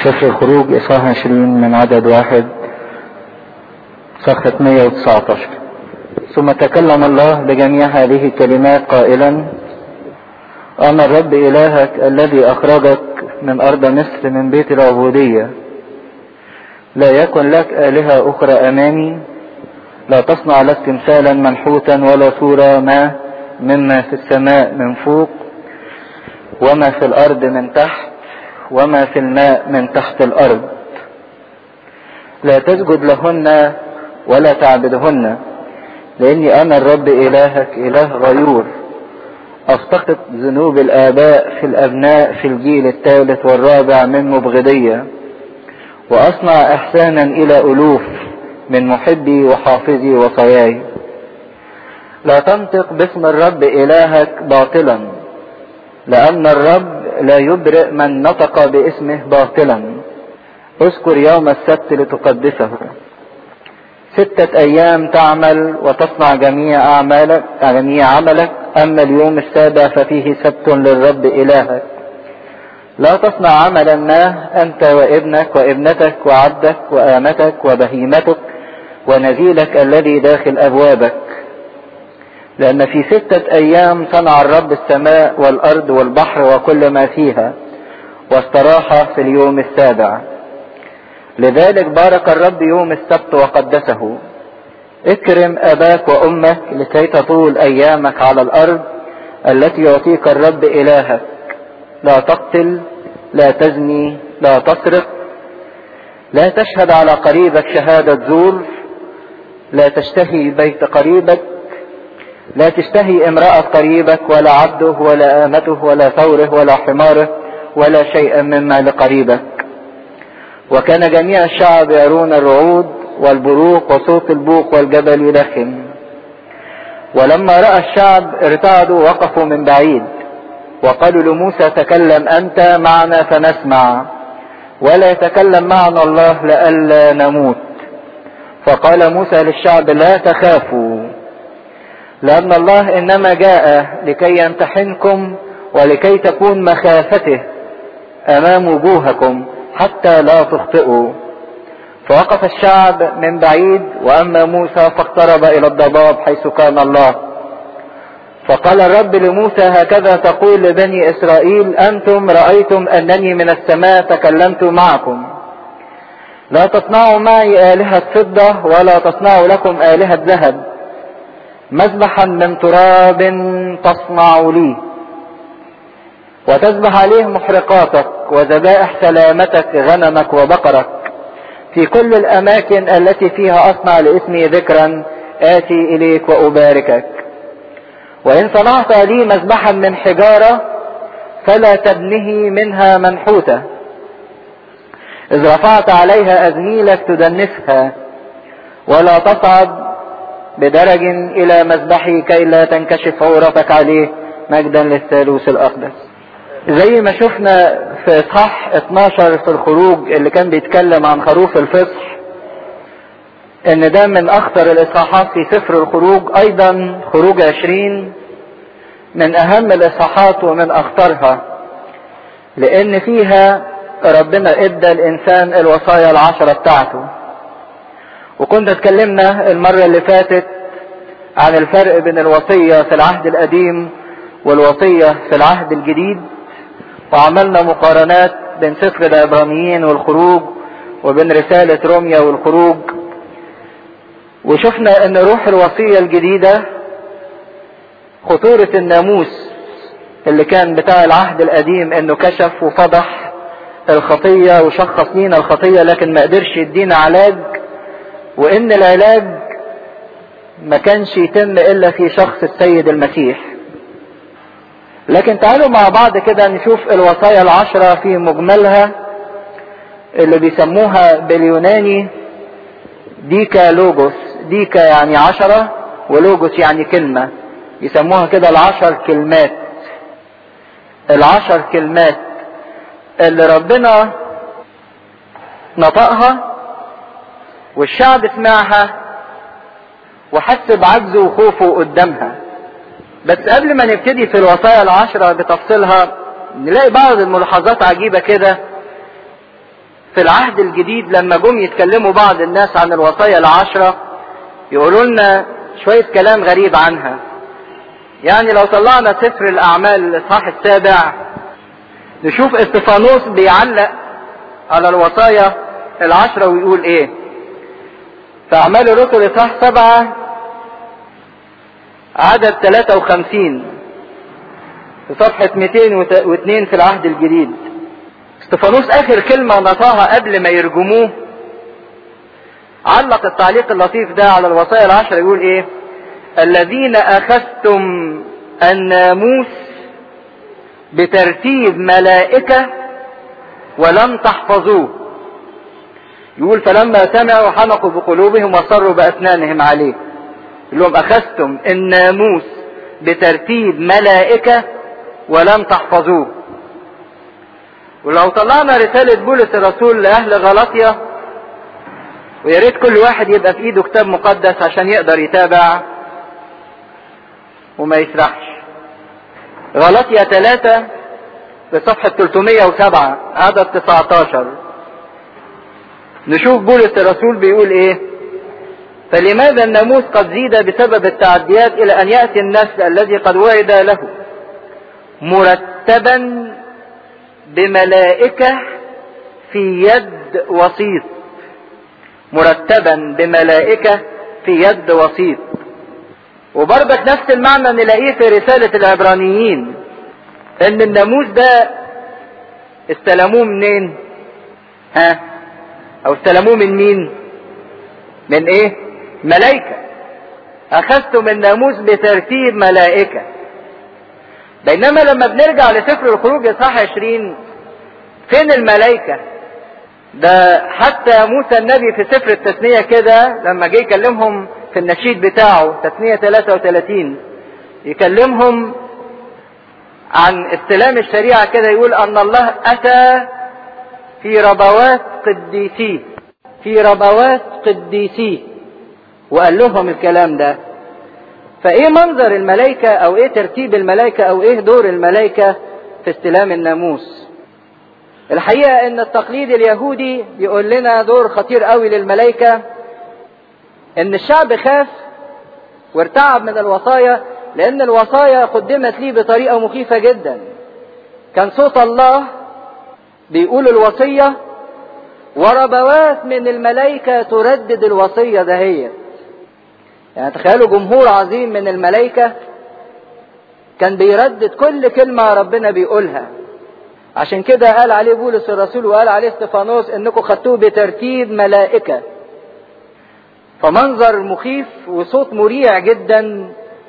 سفر الخروج إصحاح 20 من عدد واحد صفحة 119 ثم تكلم الله بجميع هذه الكلمات قائلا أنا الرب إلهك الذي أخرجك من أرض مصر من بيت العبودية لا يكن لك آلهة أخرى أمامي لا تصنع لك تمثالا منحوتا ولا صورة ما مما في السماء من فوق وما في الأرض من تحت وما في الماء من تحت الأرض لا تسجد لهن ولا تعبدهن لاني انا الرب الهك اله غيور افتقد ذنوب الاباء في الابناء في الجيل الثالث والرابع من مبغضية واصنع احسانا الى الوف من محبي وحافظي وصياي لا تنطق باسم الرب الهك باطلا لان الرب لا يبرئ من نطق باسمه باطلا اذكر يوم السبت لتقدسه ستة أيام تعمل وتصنع جميع أعمالك جميع عملك أما اليوم السابع ففيه سبت للرب إلهك لا تصنع عملا ما أنت وابنك وابنتك وعبدك وآمتك وبهيمتك ونزيلك الذي داخل أبوابك لأن في ستة أيام صنع الرب السماء والأرض والبحر وكل ما فيها واستراح في اليوم السابع لذلك بارك الرب يوم السبت وقدسه اكرم اباك وامك لكي تطول ايامك على الارض التي يعطيك الرب الهك لا تقتل لا تزني لا تسرق لا تشهد على قريبك شهادة زور لا تشتهي بيت قريبك لا تشتهي امرأة قريبك ولا عبده ولا آمته ولا ثوره ولا حماره ولا شيئا مما لقريبك وكان جميع الشعب يرون الرعود والبروق وصوت البوق والجبل يدخن ولما رأى الشعب ارتعدوا وقفوا من بعيد وقالوا لموسى تكلم أنت معنا فنسمع ولا يتكلم معنا الله لئلا نموت فقال موسى للشعب لا تخافوا لأن الله إنما جاء لكي يمتحنكم ولكي تكون مخافته أمام وجوهكم حتى لا تخطئوا فوقف الشعب من بعيد واما موسى فاقترب الى الضباب حيث كان الله فقال الرب لموسى هكذا تقول لبني اسرائيل انتم رايتم انني من السماء تكلمت معكم لا تصنعوا معي الهه فضه ولا تصنعوا لكم الهه ذهب مذبحا من تراب تصنع لي وتذبح عليه محرقاتك وذبائح سلامتك غنمك وبقرك في كل الأماكن التي فيها أصنع لاسمي ذكرا آتي إليك وأباركك وإن صنعت لي مذبحا من حجارة فلا تبنه منها منحوتة إذ رفعت عليها أزميلك تدنسها ولا تصعد بدرج إلى مذبحي كي لا تنكشف عورتك عليه مجدا للثالوث الأقدس زي ما شفنا في اصحاح 12 في الخروج اللي كان بيتكلم عن خروف الفصح ان ده من اخطر الاصحاحات في سفر الخروج ايضا خروج 20 من اهم الاصحاحات ومن اخطرها لان فيها ربنا ادى الانسان الوصايا العشرة بتاعته وكنا اتكلمنا المرة اللي فاتت عن الفرق بين الوصية في العهد القديم والوصية في العهد الجديد وعملنا مقارنات بين سفر العبرانيين والخروج وبين رسالة روميا والخروج وشفنا ان روح الوصية الجديدة خطورة الناموس اللي كان بتاع العهد القديم انه كشف وفضح الخطية وشخص لينا الخطية لكن ما قدرش يدينا علاج وان العلاج ما كانش يتم الا في شخص السيد المسيح لكن تعالوا مع بعض كده نشوف الوصايا العشرة في مجملها اللي بيسموها باليوناني ديكا لوجوس ديكا يعني عشرة ولوجوس يعني كلمة يسموها كده العشر كلمات العشر كلمات اللي ربنا نطقها والشعب سمعها وحس بعجزه وخوفه قدامها بس قبل ما نبتدي في الوصايا العشرة بتفصيلها نلاقي بعض الملاحظات عجيبة كده في العهد الجديد لما جم يتكلموا بعض الناس عن الوصايا العشرة يقولوا لنا شوية كلام غريب عنها يعني لو طلعنا سفر الأعمال الإصحاح السابع نشوف استفانوس بيعلق على الوصايا العشرة ويقول إيه في أعمال الرسل إصحاح سبعة عدد 53 في صفحة 202 في العهد الجديد استفانوس آخر كلمة نطاها قبل ما يرجموه علق التعليق اللطيف ده على الوصايا العشرة يقول ايه الذين اخذتم الناموس بترتيب ملائكة ولم تحفظوه يقول فلما سمعوا حنقوا بقلوبهم وصروا بأسنانهم عليه يقول لهم أخذتم الناموس بترتيب ملائكة ولم تحفظوه ولو طلعنا رسالة بولس الرسول لأهل غلطية ويا ريت كل واحد يبقى في ايده كتاب مقدس عشان يقدر يتابع وما يسرحش غلطية ثلاثة في صفحة 307 عدد 19 نشوف بولس الرسول بيقول ايه فلماذا الناموس قد زيد بسبب التعديات الى ان يأتي النسل الذي قد وعد له مرتبا بملائكة في يد وسيط مرتبا بملائكة في يد وسيط وبرضك نفس المعنى نلاقيه في رسالة العبرانيين ان الناموس ده استلموه منين ها او استلموه من مين من ايه ملائكة اخذتم الناموس بترتيب ملائكة بينما لما بنرجع لسفر الخروج اصحاح 20 فين الملائكة ده حتى موسى النبي في سفر التثنية كده لما جه يكلمهم في النشيد بتاعه تثنية 33 يكلمهم عن استلام الشريعة كده يقول أن الله أتى في ربوات قديسيه في ربوات قديسيه وقال لهم الكلام ده فايه منظر الملائكة او ايه ترتيب الملائكة او ايه دور الملائكة في استلام الناموس الحقيقة ان التقليد اليهودي يقول لنا دور خطير قوي للملائكة ان الشعب خاف وارتعب من الوصايا لان الوصايا قدمت ليه بطريقة مخيفة جدا كان صوت الله بيقول الوصية وربوات من الملائكة تردد الوصية دهيت يعني تخيلوا جمهور عظيم من الملائكة كان بيردد كل كلمة ربنا بيقولها عشان كده قال عليه بولس الرسول وقال عليه استفانوس انكم خدتوه بترتيب ملائكة فمنظر مخيف وصوت مريع جدا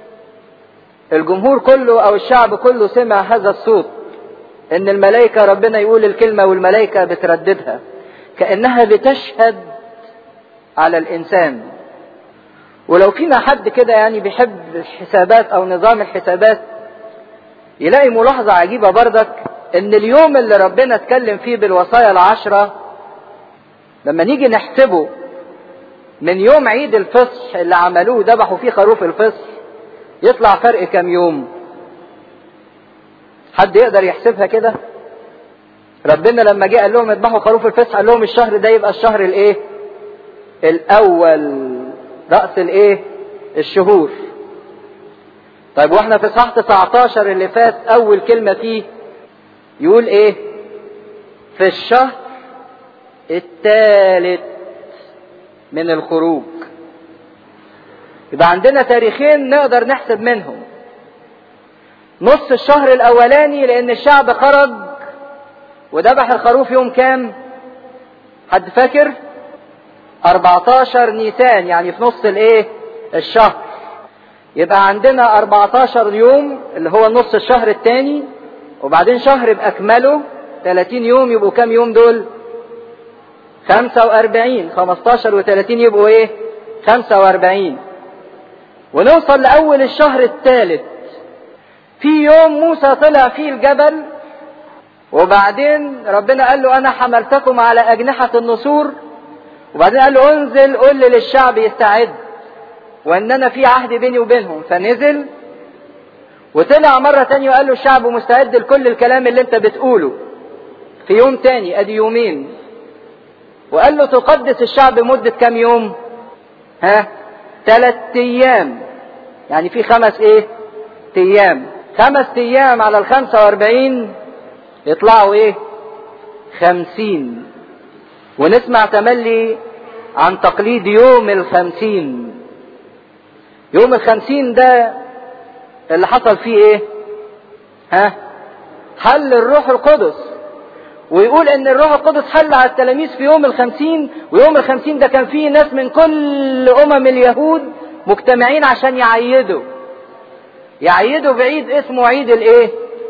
الجمهور كله او الشعب كله سمع هذا الصوت ان الملائكة ربنا يقول الكلمة والملائكة بترددها كأنها بتشهد على الانسان ولو فينا حد كده يعني بيحب الحسابات او نظام الحسابات يلاقي ملاحظة عجيبة بردك ان اليوم اللي ربنا اتكلم فيه بالوصايا العشرة لما نيجي نحسبه من يوم عيد الفصح اللي عملوه ذبحوا فيه خروف الفصح يطلع فرق كام يوم حد يقدر يحسبها كده ربنا لما جه قال لهم اذبحوا خروف الفصح قال لهم الشهر ده يبقى الشهر الايه الاول رأس الايه الشهور طيب واحنا في صح 19 اللي فات اول كلمة فيه يقول ايه في الشهر الثالث من الخروج يبقى عندنا تاريخين نقدر نحسب منهم نص الشهر الاولاني لان الشعب خرج وذبح الخروف يوم كام حد فاكر 14 نيسان يعني في نص الايه الشهر يبقى عندنا 14 يوم اللي هو نص الشهر الثاني وبعدين شهر باكمله 30 يوم يبقوا كام يوم دول 45 15 و30 يبقوا ايه 45 ونوصل لاول الشهر الثالث في يوم موسى طلع فيه الجبل وبعدين ربنا قال له انا حملتكم على اجنحة النسور وبعدين قال له انزل قل للشعب يستعد وان انا في عهد بيني وبينهم فنزل وطلع مرة تانية وقال له الشعب مستعد لكل الكلام اللي انت بتقوله في يوم تاني ادي يومين وقال له تقدس الشعب مدة كام يوم ها ثلاث ايام يعني في خمس ايه ايام خمس ايام على الخمسة واربعين يطلعوا ايه خمسين ونسمع تملي عن تقليد يوم الخمسين يوم الخمسين ده اللي حصل فيه ايه ها حل الروح القدس ويقول ان الروح القدس حل على التلاميذ في يوم الخمسين ويوم الخمسين ده كان فيه ناس من كل امم اليهود مجتمعين عشان يعيدوا يعيدوا بعيد اسمه عيد الايه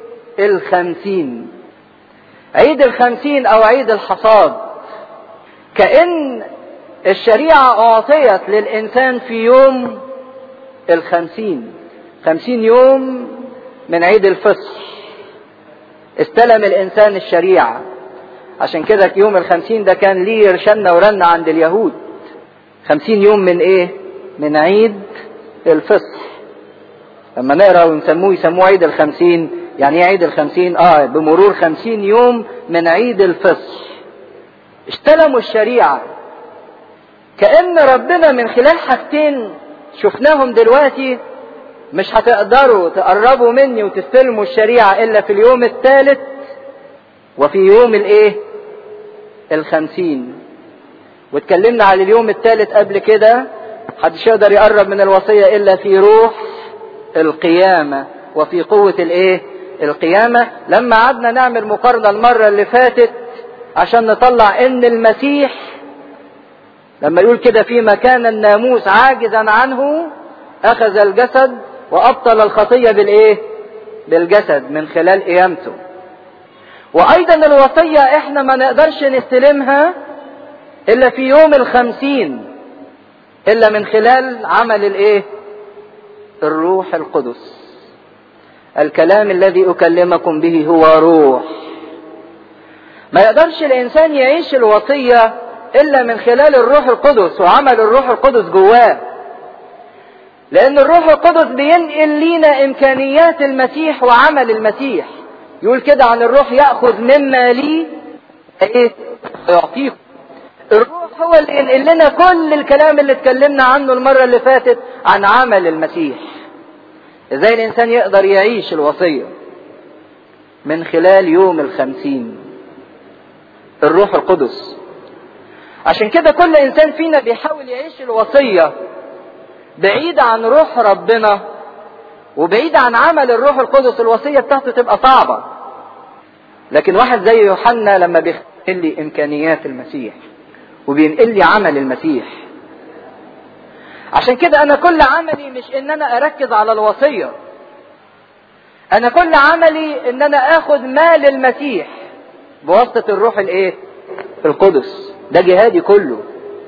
الخمسين عيد الخمسين او عيد الحصاد كأن الشريعة أعطيت للإنسان في يوم الخمسين خمسين يوم من عيد الفصح استلم الإنسان الشريعة عشان كده يوم الخمسين ده كان ليه رشنة ورنة عند اليهود خمسين يوم من ايه من عيد الفصح لما نقرا ونسموه يسموه عيد الخمسين يعني ايه عيد الخمسين اه بمرور خمسين يوم من عيد الفصح استلموا الشريعة كأن ربنا من خلال حاجتين شفناهم دلوقتي مش هتقدروا تقربوا مني وتستلموا الشريعة إلا في اليوم الثالث وفي يوم الإيه؟ الخمسين واتكلمنا على اليوم الثالث قبل كده محدش يقدر يقرب من الوصية إلا في روح القيامة وفي قوة الإيه؟ القيامة لما قعدنا نعمل مقارنة المرة اللي فاتت عشان نطلع ان المسيح لما يقول كده فيما كان الناموس عاجزا عنه اخذ الجسد وابطل الخطيه بالايه بالجسد من خلال قيامته وايضا الوصيه احنا ما نقدرش نستلمها الا في يوم الخمسين الا من خلال عمل الايه الروح القدس الكلام الذي اكلمكم به هو روح ما يقدرش الانسان يعيش الوصية الا من خلال الروح القدس وعمل الروح القدس جواه لان الروح القدس بينقل لينا امكانيات المسيح وعمل المسيح يقول كده عن الروح ياخذ مما لي ايه يعطيكم الروح هو اللي ينقل لنا كل الكلام اللي اتكلمنا عنه المرة اللي فاتت عن عمل المسيح ازاي الانسان يقدر يعيش الوصية من خلال يوم الخمسين الروح القدس عشان كده كل انسان فينا بيحاول يعيش الوصية بعيد عن روح ربنا وبعيد عن عمل الروح القدس الوصية بتاعته تبقى صعبة لكن واحد زي يوحنا لما بينقل لي امكانيات المسيح وبينقل لي عمل المسيح عشان كده انا كل عملي مش ان انا اركز على الوصية انا كل عملي ان انا اخد مال المسيح بواسطة الروح الايه القدس ده جهادي كله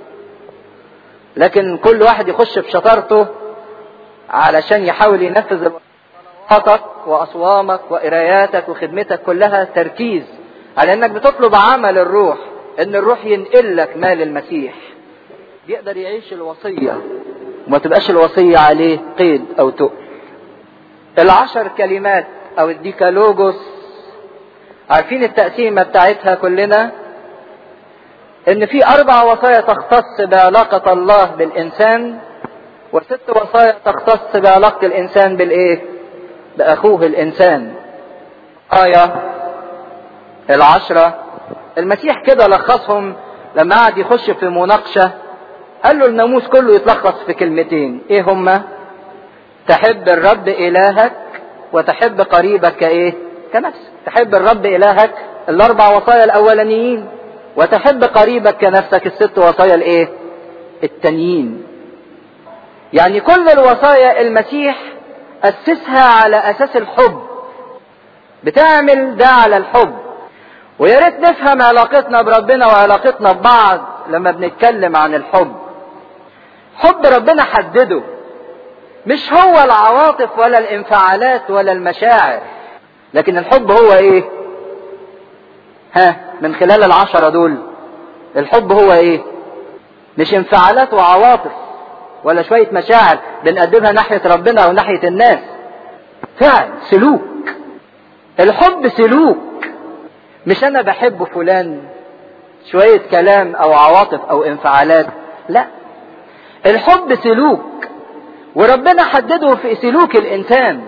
لكن كل واحد يخش بشطارته علشان يحاول ينفذ صلواتك واصوامك وقراياتك وخدمتك كلها تركيز على انك بتطلب عمل الروح ان الروح ينقل لك مال المسيح يقدر يعيش الوصية وما تبقاش الوصية عليه قيد او تقل العشر كلمات او الديكالوجوس عارفين التقسيمة بتاعتها كلنا ان في اربع وصايا تختص بعلاقة الله بالانسان وست وصايا تختص بعلاقة الانسان بالايه باخوه الانسان آية العشرة المسيح كده لخصهم لما قعد يخش في مناقشة قال له الناموس كله يتلخص في كلمتين ايه هما تحب الرب الهك وتحب قريبك كايه كنفسك تحب الرب الهك الاربع وصايا الاولانيين وتحب قريبك كنفسك الست وصايا الايه التانيين يعني كل الوصايا المسيح اسسها على اساس الحب بتعمل ده على الحب ويا ريت نفهم علاقتنا بربنا وعلاقتنا ببعض لما بنتكلم عن الحب حب ربنا حدده مش هو العواطف ولا الانفعالات ولا المشاعر لكن الحب هو ايه ها من خلال العشرة دول الحب هو ايه مش انفعالات وعواطف ولا شوية مشاعر بنقدمها ناحية ربنا او ناحية الناس فعل سلوك الحب سلوك مش انا بحب فلان شوية كلام او عواطف او انفعالات لا الحب سلوك وربنا حدده في سلوك الانسان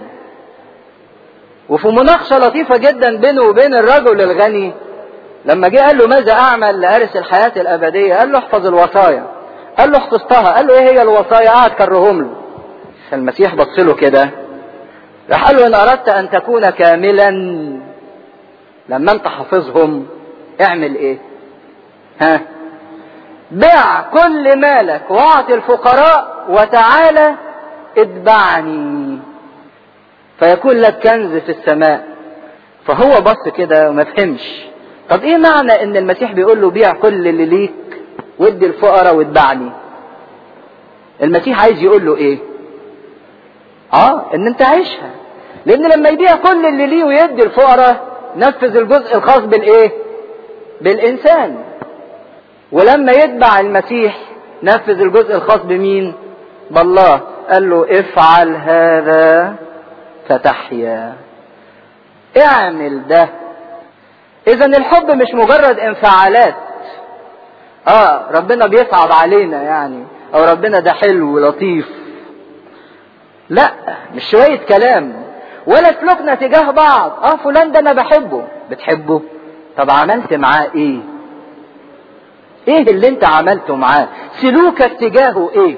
وفي مناقشه لطيفه جدا بينه وبين الرجل الغني لما جه قال له ماذا اعمل لارث الحياه الابديه قال له احفظ الوصايا قال له حفظتها قال له ايه هي الوصايا قعد كرهم له فالمسيح بص له كده راح قال له ان اردت ان تكون كاملا لما انت حافظهم اعمل ايه ها بيع كل مالك واعط الفقراء وتعالى اتبعني فيكون لك كنز في السماء فهو بص كده وما فهمش طب ايه معنى ان المسيح بيقول له بيع كل اللي ليك وادي الفقراء واتبعني المسيح عايز يقول له ايه اه ان انت عايشها لان لما يبيع كل اللي ليه ويدي الفقراء نفذ الجزء الخاص بالايه بالانسان ولما يتبع المسيح نفذ الجزء الخاص بمين بالله قال له افعل هذا فتحيا اعمل ده اذا الحب مش مجرد انفعالات اه ربنا بيصعب علينا يعني او ربنا ده حلو ولطيف لا مش شوية كلام ولا سلوكنا تجاه بعض اه فلان ده انا بحبه بتحبه طب عملت معاه ايه ايه اللي انت عملته معاه سلوكك تجاهه ايه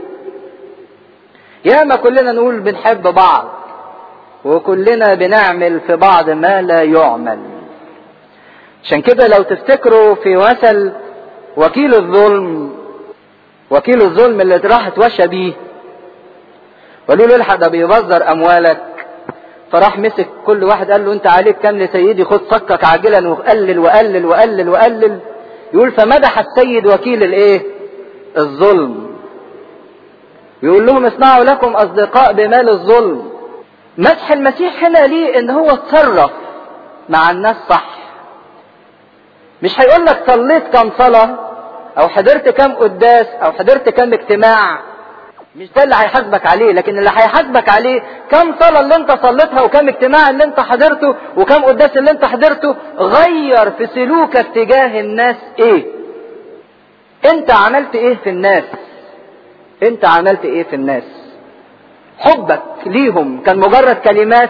ياما كلنا نقول بنحب بعض وكلنا بنعمل في بعض ما لا يعمل عشان كده لو تفتكروا في مثل وكيل الظلم وكيل الظلم اللي راح اتوشى بيه وقالوا له الحق ده بيبذر اموالك فراح مسك كل واحد قال له انت عليك كام لسيدي خد صكك عاجلا وقلل وقلل وقلل وقلل يقول فمدح السيد وكيل الايه الظلم يقول لهم اصنعوا لكم اصدقاء بمال الظلم مدح المسيح هنا ليه ان هو اتصرف مع الناس صح مش هيقول لك صليت كم صلاة او حضرت كم قداس او حضرت كم اجتماع مش ده اللي هيحاسبك عليه لكن اللي هيحاسبك عليه كم صلاة اللي انت صليتها وكم اجتماع اللي انت حضرته وكم قداس اللي انت حضرته غير في سلوكك تجاه الناس ايه انت عملت ايه في الناس انت عملت ايه في الناس حبك ليهم كان مجرد كلمات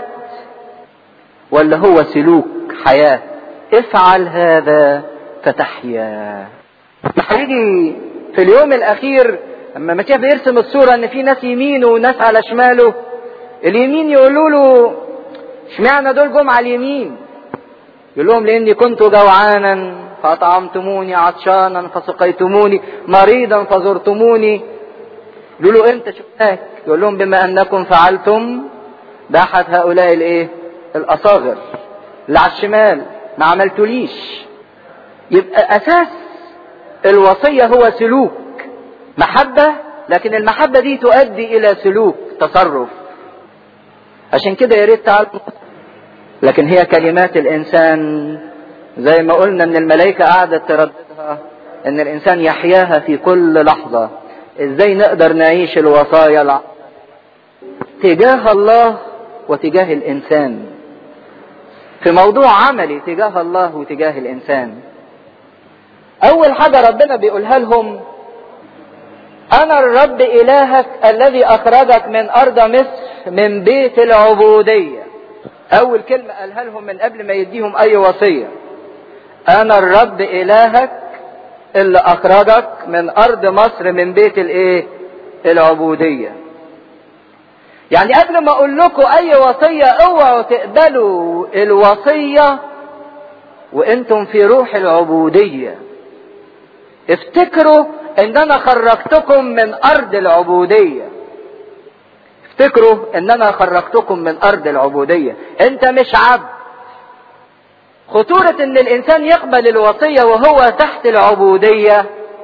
ولا هو سلوك حياة افعل هذا فتحيا هيجي في اليوم الاخير لما المسيح بيرسم الصورة ان في ناس يمينه وناس على شماله اليمين يقولوا له اشمعنى دول جم على اليمين يقول لهم لاني كنت جوعانا فاطعمتموني عطشانا فسقيتموني مريضا فزرتموني يقولوا له امتى شفناك يقول لهم بما انكم فعلتم باحت هؤلاء الايه الاصاغر اللي على الشمال ما عملتوليش يبقى اساس الوصية هو سلوك محبة لكن المحبة دي تؤدي الى سلوك تصرف عشان كده يا ريت تعالوا لكن هي كلمات الانسان زي ما قلنا ان الملائكة قعدت ترددها ان الانسان يحياها في كل لحظة ازاي نقدر نعيش الوصايا الع... تجاه الله وتجاه الانسان في موضوع عملي تجاه الله وتجاه الانسان اول حاجة ربنا بيقولها لهم انا الرب الهك الذي اخرجك من ارض مصر من بيت العبودية اول كلمة قالها لهم من قبل ما يديهم اي وصية انا الرب الهك اللي اخرجك من ارض مصر من بيت الايه العبودية يعني قبل ما اقول لكم اي وصية اوعوا تقبلوا الوصية وانتم في روح العبودية افتكروا ان انا خرجتكم من ارض العبودية افتكروا ان انا خرجتكم من ارض العبودية انت مش عبد خطورة ان الانسان يقبل الوصية وهو تحت العبودية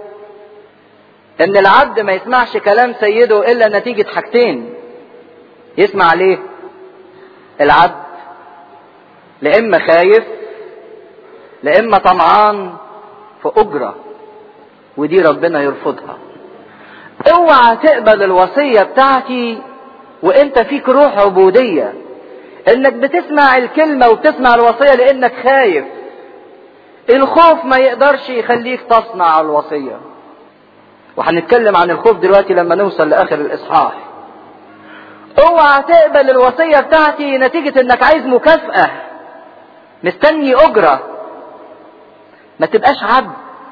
ان العبد ما يسمعش كلام سيده الا نتيجة حاجتين يسمع ليه العبد لإما خايف لإما طمعان في أجرة ودي ربنا يرفضها اوعى تقبل الوصية بتاعتي وانت فيك روح عبودية انك بتسمع الكلمة وبتسمع الوصية لانك خايف الخوف ما يقدرش يخليك تصنع الوصية وهنتكلم عن الخوف دلوقتي لما نوصل لاخر الاصحاح اوعى تقبل الوصية بتاعتي نتيجة انك عايز مكافأة مستني اجرة ما تبقاش عبد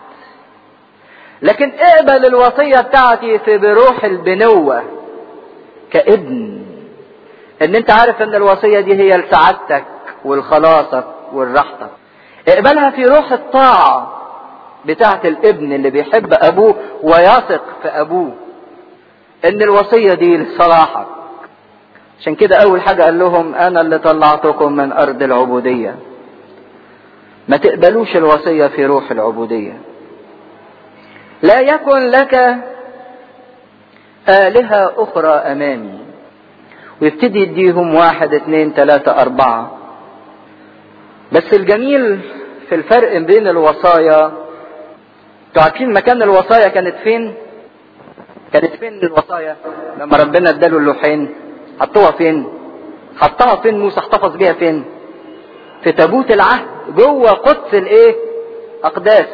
لكن اقبل الوصية بتاعتي في بروح البنوة كابن ان انت عارف ان الوصية دي هي لسعادتك والخلاصك والراحتك اقبلها في روح الطاعة بتاعت الابن اللي بيحب ابوه ويثق في ابوه ان الوصية دي لصلاحك عشان كده اول حاجة قال لهم انا اللي طلعتكم من ارض العبودية ما تقبلوش الوصية في روح العبودية لا يكن لك آلهة أخرى أمامي ويبتدي يديهم واحد اتنين تلاتة أربعة بس الجميل في الفرق بين الوصايا انتوا عارفين مكان الوصايا كانت فين؟ كانت فين الوصايا؟ لما ربنا اداله اللوحين حطوها فين؟ حطها فين موسى احتفظ بيها فين؟ في تابوت العهد جوه قدس الايه؟ اقداس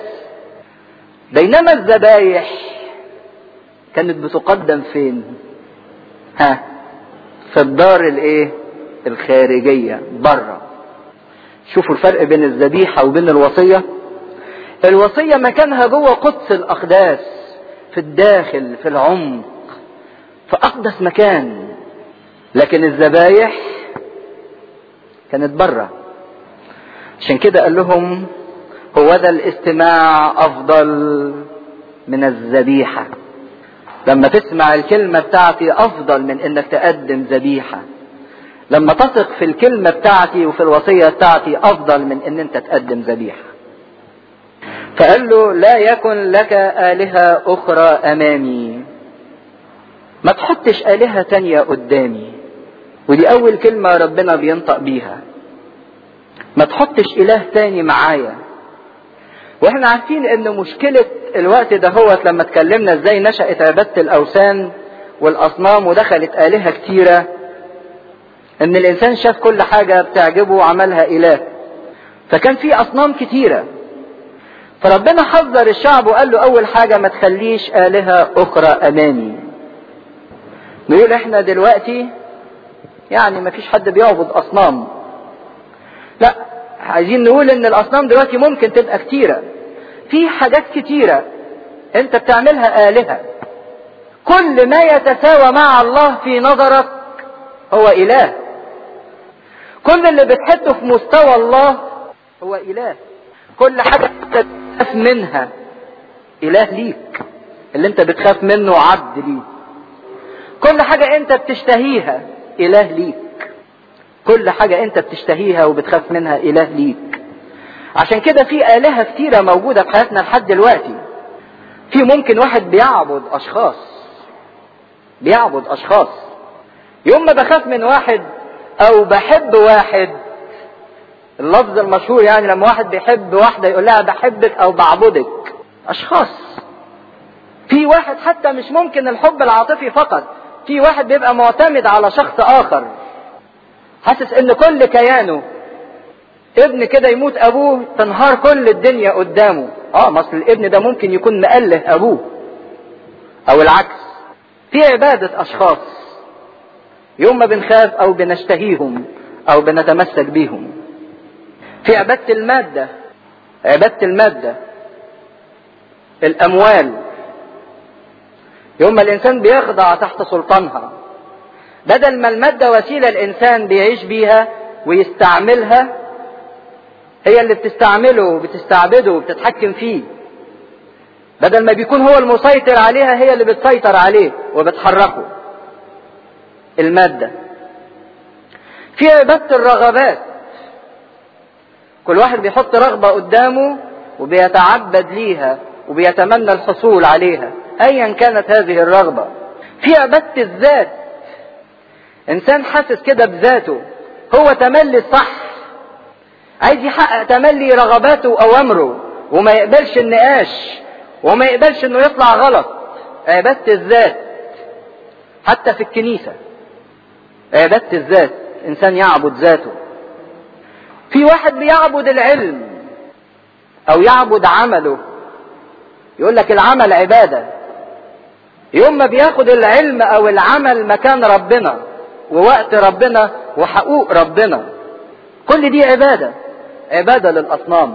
بينما الذبايح كانت بتقدم فين؟ ها؟ في الدار الايه؟ الخارجية بره شوفوا الفرق بين الذبيحة وبين الوصية الوصية مكانها جوه قدس الأقداس في الداخل في العمق في أقدس مكان لكن الذبايح كانت بره عشان كده قال لهم هو ذا الاستماع أفضل من الذبيحة لما تسمع الكلمة بتاعتي أفضل من إنك تقدم ذبيحة لما تثق في الكلمة بتاعتي وفي الوصية بتاعتي أفضل من إن أنت تقدم ذبيحة. فقال له لا يكن لك آلهة أخرى أمامي. ما تحطش آلهة تانية قدامي. ودي أول كلمة ربنا بينطق بيها. ما تحطش إله تاني معايا. واحنا عارفين ان مشكلة الوقت ده هو لما اتكلمنا ازاي نشأت عبادة الأوثان والأصنام ودخلت آلهة كتيرة ان الانسان شاف كل حاجة بتعجبه وعملها اله فكان في اصنام كتيرة فربنا حذر الشعب وقال له اول حاجة ما تخليش الهة اخرى امامي نقول احنا دلوقتي يعني ما فيش حد بيعبد اصنام لا عايزين نقول ان الاصنام دلوقتي ممكن تبقى كتيرة في حاجات كتيرة انت بتعملها الهة كل ما يتساوى مع الله في نظرك هو اله كل اللي بتحطه في مستوى الله هو اله كل حاجة انت بتخاف منها اله ليك اللي انت بتخاف منه عبد ليك كل حاجة انت بتشتهيها اله ليك كل حاجة انت بتشتهيها وبتخاف منها اله ليك عشان كده في آلهة كتيرة موجودة في حياتنا لحد دلوقتي في ممكن واحد بيعبد أشخاص بيعبد أشخاص يوم ما بخاف من واحد او بحب واحد اللفظ المشهور يعني لما واحد بيحب واحدة يقول لها بحبك او بعبدك اشخاص في واحد حتى مش ممكن الحب العاطفي فقط في واحد بيبقى معتمد على شخص اخر حاسس ان كل كيانه ابن كده يموت ابوه تنهار كل الدنيا قدامه اه ما اصل الابن ده ممكن يكون مأله ابوه او العكس في عبادة اشخاص يوم ما بنخاف او بنشتهيهم او بنتمسك بيهم في عبادة المادة عبادة المادة الاموال يوم ما الانسان بيخضع تحت سلطانها بدل ما المادة وسيلة الانسان بيعيش بيها ويستعملها هي اللي بتستعمله وبتستعبده وبتتحكم فيه بدل ما بيكون هو المسيطر عليها هي اللي بتسيطر عليه وبتحركه المادة في عبادة الرغبات كل واحد بيحط رغبة قدامه وبيتعبد ليها وبيتمنى الحصول عليها ايا كانت هذه الرغبة في عبادة الذات انسان حاسس كده بذاته هو تملي الصح عايز يحقق تملي رغباته واوامره وما يقبلش النقاش وما يقبلش انه يطلع غلط عبادة الذات حتى في الكنيسة عبادة الذات انسان يعبد ذاته في واحد بيعبد العلم او يعبد عمله يقول لك العمل عباده يوم ما بياخد العلم او العمل مكان ربنا ووقت ربنا وحقوق ربنا كل دي عباده عباده للاصنام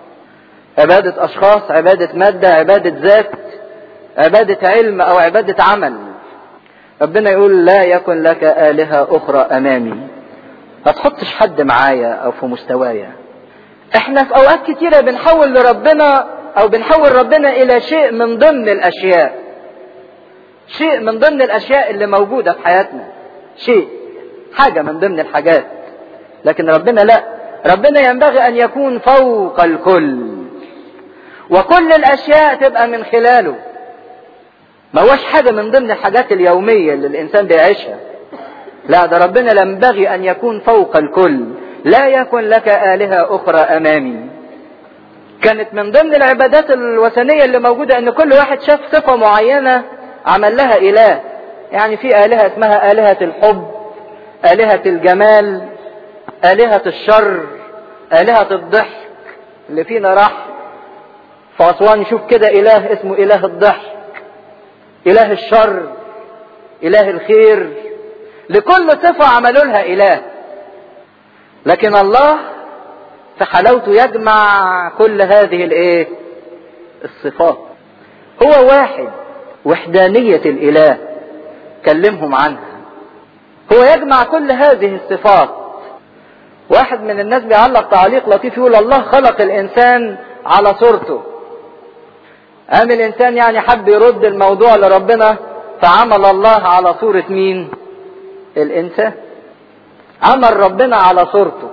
عباده اشخاص عباده ماده عباده ذات عباده علم او عباده عمل ربنا يقول لا يكن لك الهه اخرى امامي ما تحطش حد معايا او في مستوايا احنا في اوقات كتيره بنحول لربنا او بنحول ربنا الى شيء من ضمن الاشياء شيء من ضمن الاشياء اللي موجوده في حياتنا شيء حاجه من ضمن الحاجات لكن ربنا لا ربنا ينبغي ان يكون فوق الكل وكل الاشياء تبقى من خلاله ما هوش حاجه من ضمن الحاجات اليوميه اللي الانسان بيعيشها لا ده ربنا ينبغي ان يكون فوق الكل لا يكن لك الهه اخرى امامي كانت من ضمن العبادات الوثنيه اللي موجوده ان كل واحد شاف صفه معينه عمل لها اله يعني في الهه اسمها الهه الحب الهه الجمال الهه الشر الهه الضحك اللي فينا راح في اسوان نشوف كده اله اسمه اله الضحك اله الشر اله الخير لكل صفه عملوا لها اله لكن الله في حلاوته يجمع كل هذه الايه الصفات هو واحد وحدانية الإله كلمهم عنها هو يجمع كل هذه الصفات واحد من الناس بيعلق تعليق لطيف يقول الله خلق الإنسان على صورته قام الإنسان يعني حب يرد الموضوع لربنا فعمل الله على صورة مين الإنسان عمل ربنا على صورته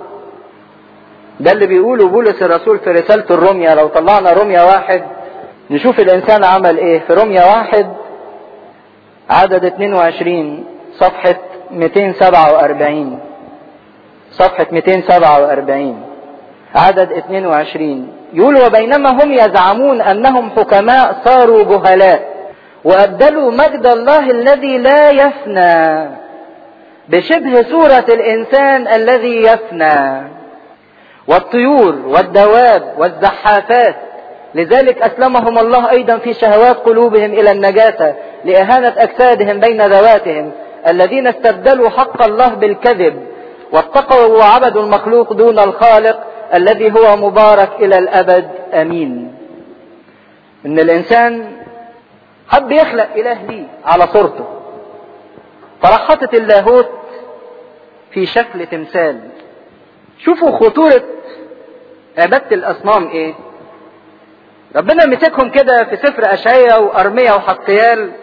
ده اللي بيقوله بولس الرسول في رسالة الرمية لو طلعنا رمية واحد نشوف الإنسان عمل إيه في رمية واحد عدد 22 صفحة 247 صفحة 247 عدد 22 يقول وبينما هم يزعمون أنهم حكماء صاروا جهلاء وأبدلوا مجد الله الذي لا يفنى بشبه صورة الإنسان الذي يفنى والطيور والدواب والزحافات لذلك أسلمهم الله أيضا في شهوات قلوبهم إلى النجاسة لإهانة أجسادهم بين ذواتهم الذين استبدلوا حق الله بالكذب واتقوا وعبدوا المخلوق دون الخالق الذي هو مبارك إلى الأبد أمين إن الإنسان حب يخلق إله ليه على صورته فراح حاطط اللاهوت في شكل تمثال شوفوا خطورة عبادة الأصنام إيه ربنا مسكهم كده في سفر أشعية وأرمية وحقيال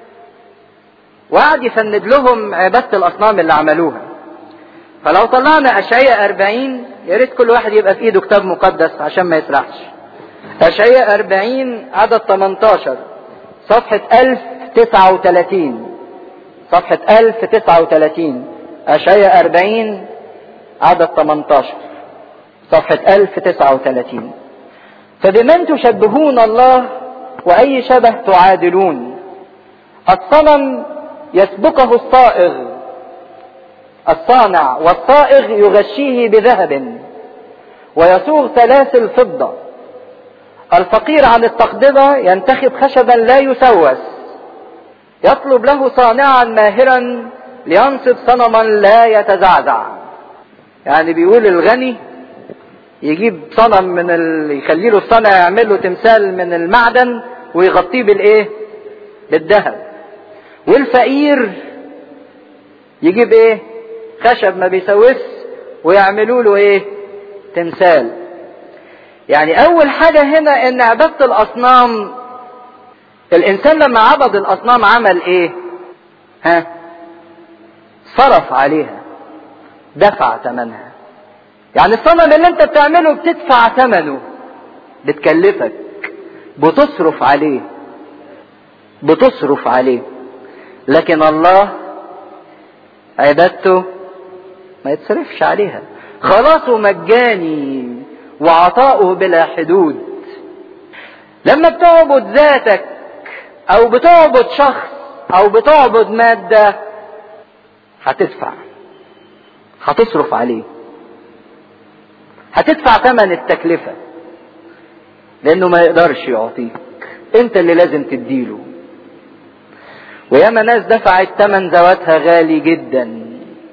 وقعد يفند لهم عبادة الأصنام اللي عملوها فلو طلعنا أشعية أربعين يا ريت كل واحد يبقى في إيده كتاب مقدس عشان ما يسرحش أشعية أربعين عدد 18 صفحة 1039 صفحة 1039 أشعية أربعين عدد 18 صفحة 1039 فبمن تشبهون الله وأي شبه تعادلون الصنم يسبقه الصائغ الصانع والصائغ يغشيه بذهب ويصوغ سلاسل فضة الفقير عن التقبضة ينتخب خشبا لا يسوس يطلب له صانعا ماهرا لينصب صنما لا يتزعزع يعني بيقول الغني يجيب صنم من ال... يخلي له الصنع يعمل له تمثال من المعدن ويغطيه بالايه بالذهب والفقير يجيب ايه خشب ما بيسوس ويعملوا له ايه تمثال يعني اول حاجة هنا ان عبادة الاصنام الانسان لما عبد الاصنام عمل ايه ها صرف عليها دفع ثمنها يعني الصنم اللي انت بتعمله بتدفع ثمنه بتكلفك بتصرف عليه بتصرف عليه لكن الله عبادته ما يتصرفش عليها خلاصه مجاني وعطاؤه بلا حدود لما بتعبد ذاتك او بتعبد شخص او بتعبد مادة هتدفع هتصرف عليه هتدفع ثمن التكلفة لانه ما يقدرش يعطيك انت اللي لازم تديله وياما ناس دفعت تمن ذواتها غالي جدا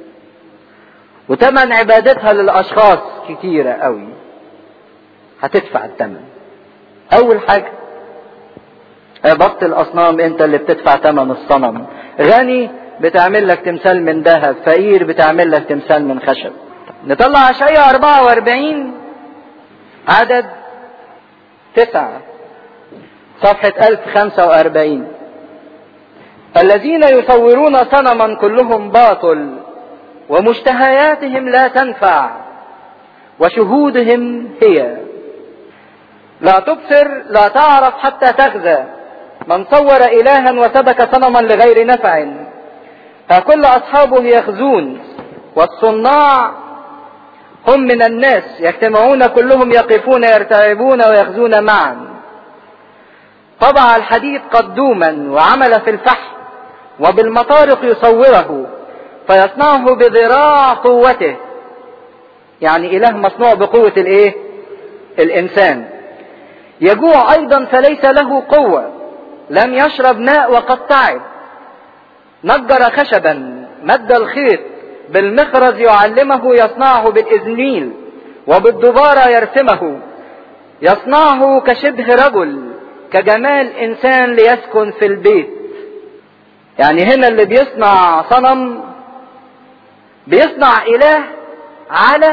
وتمن عبادتها للاشخاص كتيرة قوي هتدفع التمن اول حاجة عبادة الاصنام انت اللي بتدفع تمن الصنم غني بتعمل لك تمثال من ذهب فقير بتعمل لك تمثال من خشب نطلع اشعياء 44 عدد تسعة صفحة 1045 الذين يصورون صنما كلهم باطل ومشتهياتهم لا تنفع وشهودهم هي لا تبصر لا تعرف حتى تغزى من صور إلها وسبك صنما لغير نفع فكل أصحابه يخزون والصناع هم من الناس يجتمعون كلهم يقفون يرتعبون ويخزون معا طبع الحديد قدوما وعمل في الفحم وبالمطارق يصوره فيصنعه بذراع قوته يعني اله مصنوع بقوة الايه الانسان يجوع ايضا فليس له قوة لم يشرب ماء وقد تعب نجر خشبا مد الخيط بالمخرز يعلمه يصنعه بالإزميل وبالدبارة يرسمه يصنعه كشبه رجل كجمال إنسان ليسكن في البيت يعني هنا اللي بيصنع صنم بيصنع إله على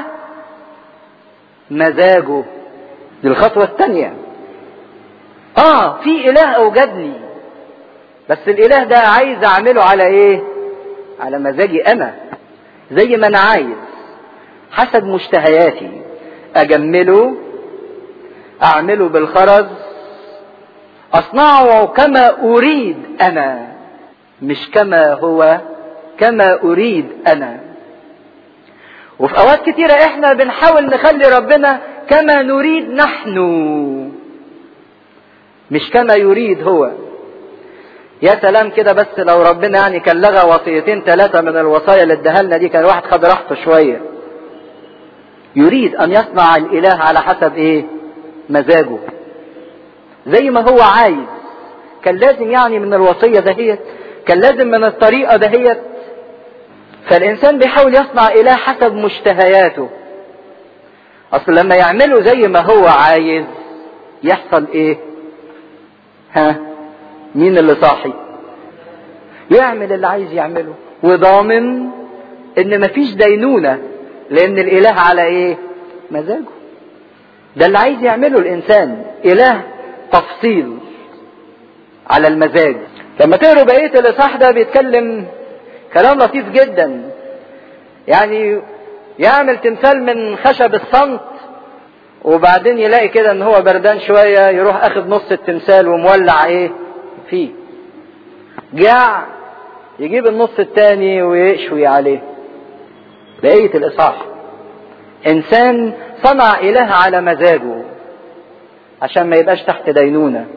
مزاجه دي الخطوة الثانية آه في إله أوجدني بس الإله ده عايز أعمله على إيه؟ على مزاجي أنا زي ما أنا عايز حسب مشتهياتي أجمله أعمله بالخرز أصنعه كما أريد أنا مش كما هو كما أريد أنا وفي أوقات كتيرة إحنا بنحاول نخلي ربنا كما نريد نحن مش كما يريد هو يا سلام كده بس لو ربنا يعني كان لغى وصيتين ثلاثة من الوصايا اللي اداها لنا دي كان الواحد خد راحته شوية. يريد أن يصنع الإله على حسب إيه؟ مزاجه. زي ما هو عايز. كان لازم يعني من الوصية دهيت كان لازم من الطريقة دهيت فالإنسان بيحاول يصنع إله حسب مشتهياته. أصل لما يعمله زي ما هو عايز يحصل إيه؟ ها؟ مين اللي صاحي يعمل اللي عايز يعمله وضامن ان مفيش دينونة لان الاله على ايه مزاجه ده اللي عايز يعمله الانسان اله تفصيل على المزاج لما تقروا بقية الاصحاح ده بيتكلم كلام لطيف جدا يعني يعمل تمثال من خشب الصمت وبعدين يلاقي كده ان هو بردان شوية يروح اخد نص التمثال ومولع ايه فيه جاع يجيب النص التاني ويشوي عليه بقية الإصحاح إنسان صنع إله على مزاجه عشان ما يبقاش تحت دينونة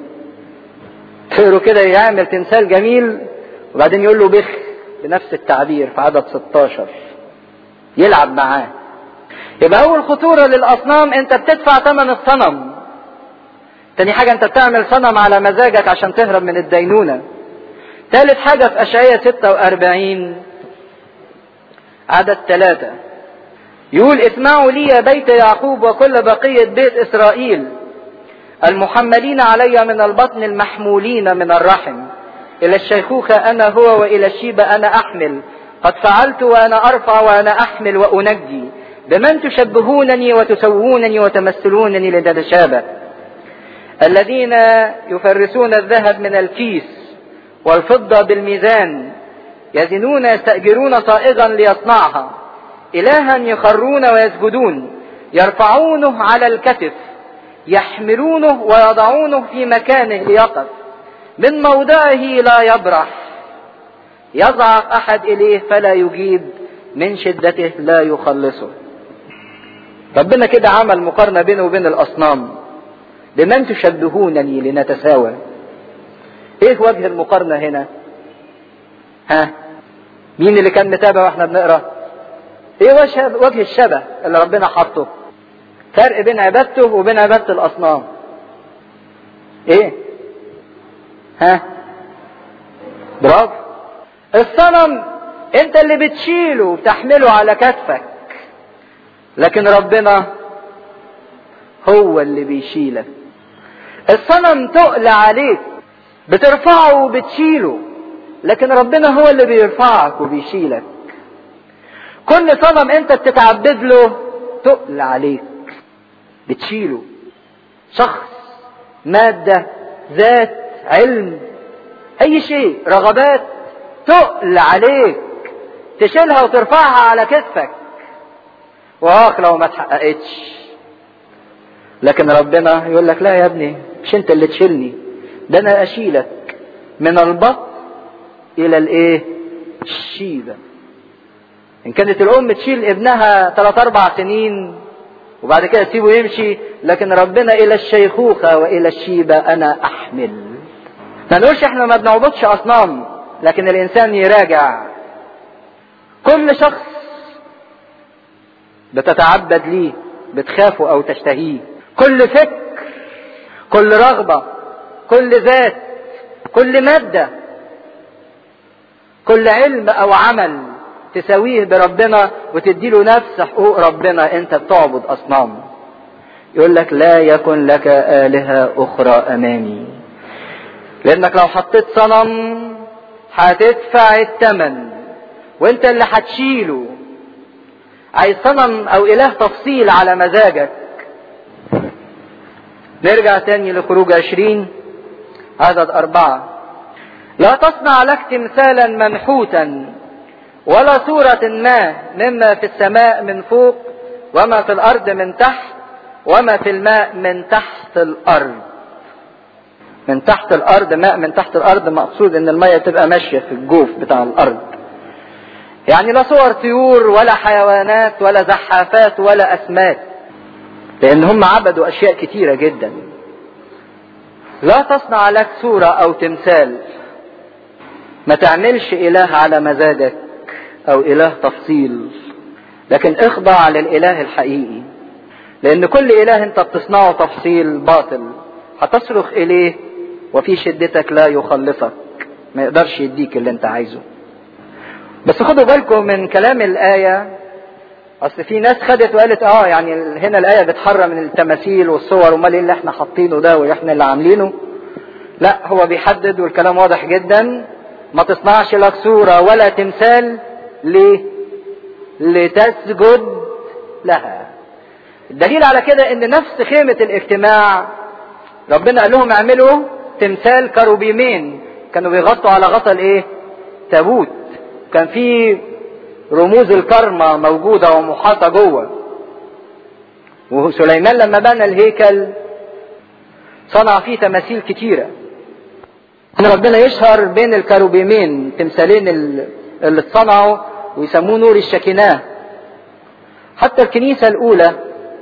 تقروا كده يعمل تمثال جميل وبعدين يقول له بخ بنفس التعبير في عدد 16 يلعب معاه يبقى أول خطورة للأصنام أنت بتدفع ثمن الصنم تاني حاجة انت بتعمل صنم على مزاجك عشان تهرب من الدينونة ثالث حاجة في أشعية 46 عدد ثلاثة يقول اسمعوا لي يا بيت يعقوب وكل بقية بيت إسرائيل المحملين علي من البطن المحمولين من الرحم إلى الشيخوخة أنا هو وإلى الشيبة أنا أحمل قد فعلت وأنا أرفع وأنا أحمل وأنجي بمن تشبهونني وتسوونني وتمثلونني لنتشابه الذين يفرسون الذهب من الكيس والفضة بالميزان يزنون يستأجرون صائغا ليصنعها إلها يخرون ويسجدون يرفعونه على الكتف يحملونه ويضعونه في مكانه ليقف من موضعه لا يبرح يضعف أحد إليه فلا يجيب من شدته لا يخلصه ربنا كده عمل مقارنة بينه وبين الأصنام بمن تشبهونني لنتساوى ايه وجه المقارنة هنا ها مين اللي كان متابع واحنا بنقرا ايه وجه الشبه اللي ربنا حطه فرق بين عبادته وبين عبادة الاصنام ايه ها برافو الصنم انت اللي بتشيله وتحمله على كتفك لكن ربنا هو اللي بيشيلك الصنم تقل عليك بترفعه وبتشيله لكن ربنا هو اللي بيرفعك وبيشيلك كل صنم انت بتتعبد له تقل عليك بتشيله شخص مادة ذات علم اي شيء رغبات تقل عليك تشيلها وترفعها على كتفك واخ لو ما اتحققتش لكن ربنا يقول لك لا يا ابني مش انت اللي تشيلني ده انا اشيلك من البطن الى الايه الشيبة ان كانت الام تشيل ابنها ثلاث اربع سنين وبعد كده تسيبه يمشي لكن ربنا الى الشيخوخة والى الشيبة انا احمل ما نقولش احنا ما بنعبدش اصنام لكن الانسان يراجع كل شخص بتتعبد ليه بتخافه او تشتهيه كل فكر كل رغبة كل ذات كل مادة كل علم او عمل تساويه بربنا وتديله نفس حقوق ربنا انت بتعبد اصنام يقول لك لا يكن لك آلهة أخرى أمامي لأنك لو حطيت صنم هتدفع الثمن وانت اللي هتشيله عايز صنم او اله تفصيل على مزاجك نرجع تاني لخروج عشرين عدد أربعة لا تصنع لك تمثالا منحوتا ولا صورة ما مما في السماء من فوق وما في الأرض من تحت وما في الماء من تحت الأرض من تحت الأرض ماء من تحت الأرض مقصود إن المية تبقى ماشية في الجوف بتاع الأرض يعني لا صور طيور ولا حيوانات ولا زحافات ولا أسماك لأن هم عبدوا أشياء كتيرة جدا لا تصنع لك صورة أو تمثال ما تعملش إله على مزاجك أو إله تفصيل لكن اخضع للإله الحقيقي لأن كل إله أنت بتصنعه تفصيل باطل هتصرخ إليه وفي شدتك لا يخلصك ما يقدرش يديك اللي أنت عايزه بس خدوا بالكم من كلام الآية أصل في ناس خدت وقالت آه يعني هنا الآية بتحرم من التماثيل والصور ومال إيه اللي إحنا حاطينه ده وإحنا اللي عاملينه لا هو بيحدد والكلام واضح جدا ما تصنعش لك صورة ولا تمثال ليه؟ لتسجد لها الدليل على كده ان نفس خيمة الاجتماع ربنا قال لهم اعملوا تمثال كروبيمين كانوا بيغطوا على غطا الايه تابوت كان في رموز الكرمة موجودة ومحاطة جوه وسليمان لما بنى الهيكل صنع فيه تماثيل كتيرة ان ربنا يشهر بين الكروبيمين تمثالين اللي اتصنعوا ويسموه نور الشكناه حتى الكنيسة الأولى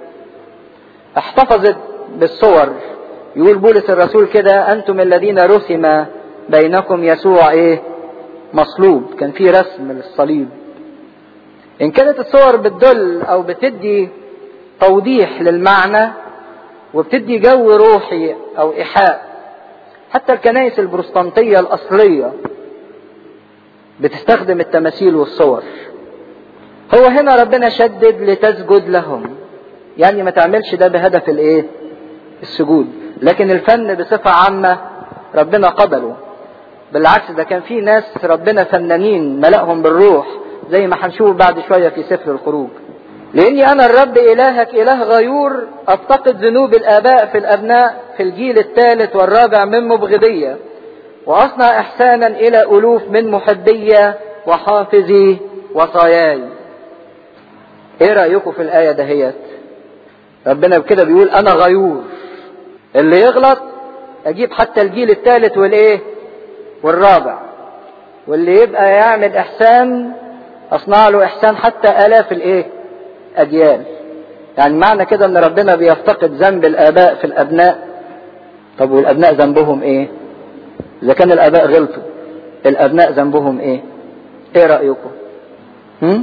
احتفظت بالصور يقول بولس الرسول كده أنتم الذين رسم بينكم يسوع إيه مصلوب كان في رسم للصليب إن كانت الصور بتدل أو بتدي توضيح للمعنى وبتدي جو روحي أو إيحاء حتى الكنائس البروستانتية الأصلية بتستخدم التماثيل والصور هو هنا ربنا شدد لتسجد لهم يعني ما تعملش ده بهدف الايه السجود لكن الفن بصفة عامة ربنا قبله بالعكس ده كان في ناس ربنا فنانين ملأهم بالروح زي ما هنشوف بعد شوية في سفر الخروج لاني انا الرب الهك اله غيور افتقد ذنوب الاباء في الابناء في الجيل الثالث والرابع من مبغضية واصنع احسانا الى الوف من محبية وحافظي وصاياي ايه رأيكم في الآية دهيت ربنا بكده بيقول انا غيور اللي يغلط اجيب حتى الجيل الثالث والايه والرابع واللي يبقى يعمل احسان اصنع له احسان حتى الاف الايه اجيال يعني معنى كده ان ربنا بيفتقد ذنب الاباء في الابناء طب والابناء ذنبهم ايه اذا كان الاباء غلطوا الابناء ذنبهم ايه ايه رايكم هم؟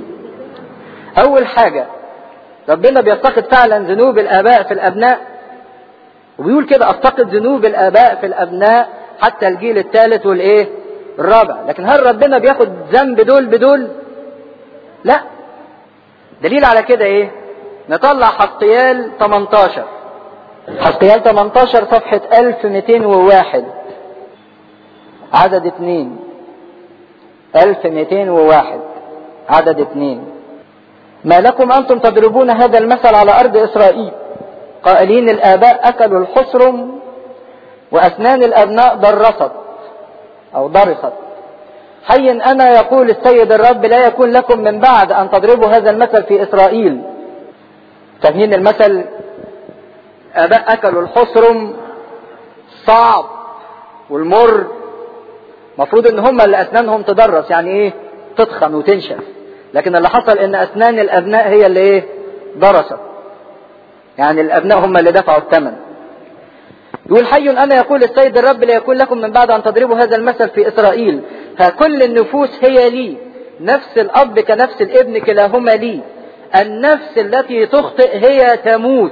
اول حاجه ربنا بيفتقد فعلا ذنوب الاباء في الابناء وبيقول كده افتقد ذنوب الاباء في الابناء حتى الجيل الثالث والايه الرابع لكن هل ربنا بياخد ذنب دول بدول لا دليل على كده ايه نطلع حقيال 18 حقيال 18 صفحة 1201 عدد اثنين 1201 عدد اثنين ما لكم أنتم تضربون هذا المثل على أرض إسرائيل قائلين الآباء أكلوا الحصرم وأسنان الأبناء درست أو درست حي أنا يقول السيد الرب لا يكون لكم من بعد أن تضربوا هذا المثل في إسرائيل فاهمين المثل آباء أكلوا الحصرم صعب والمر مفروض ان هم اللي اسنانهم تدرس يعني ايه تتخن وتنشف لكن اللي حصل ان اسنان الابناء هي اللي ايه درست يعني الابناء هم اللي دفعوا الثمن يقول حي انا يقول السيد الرب لا يكون لكم من بعد ان تضربوا هذا المثل في اسرائيل فكل النفوس هي لي نفس الاب كنفس الابن كلاهما لي النفس التي تخطئ هي تموت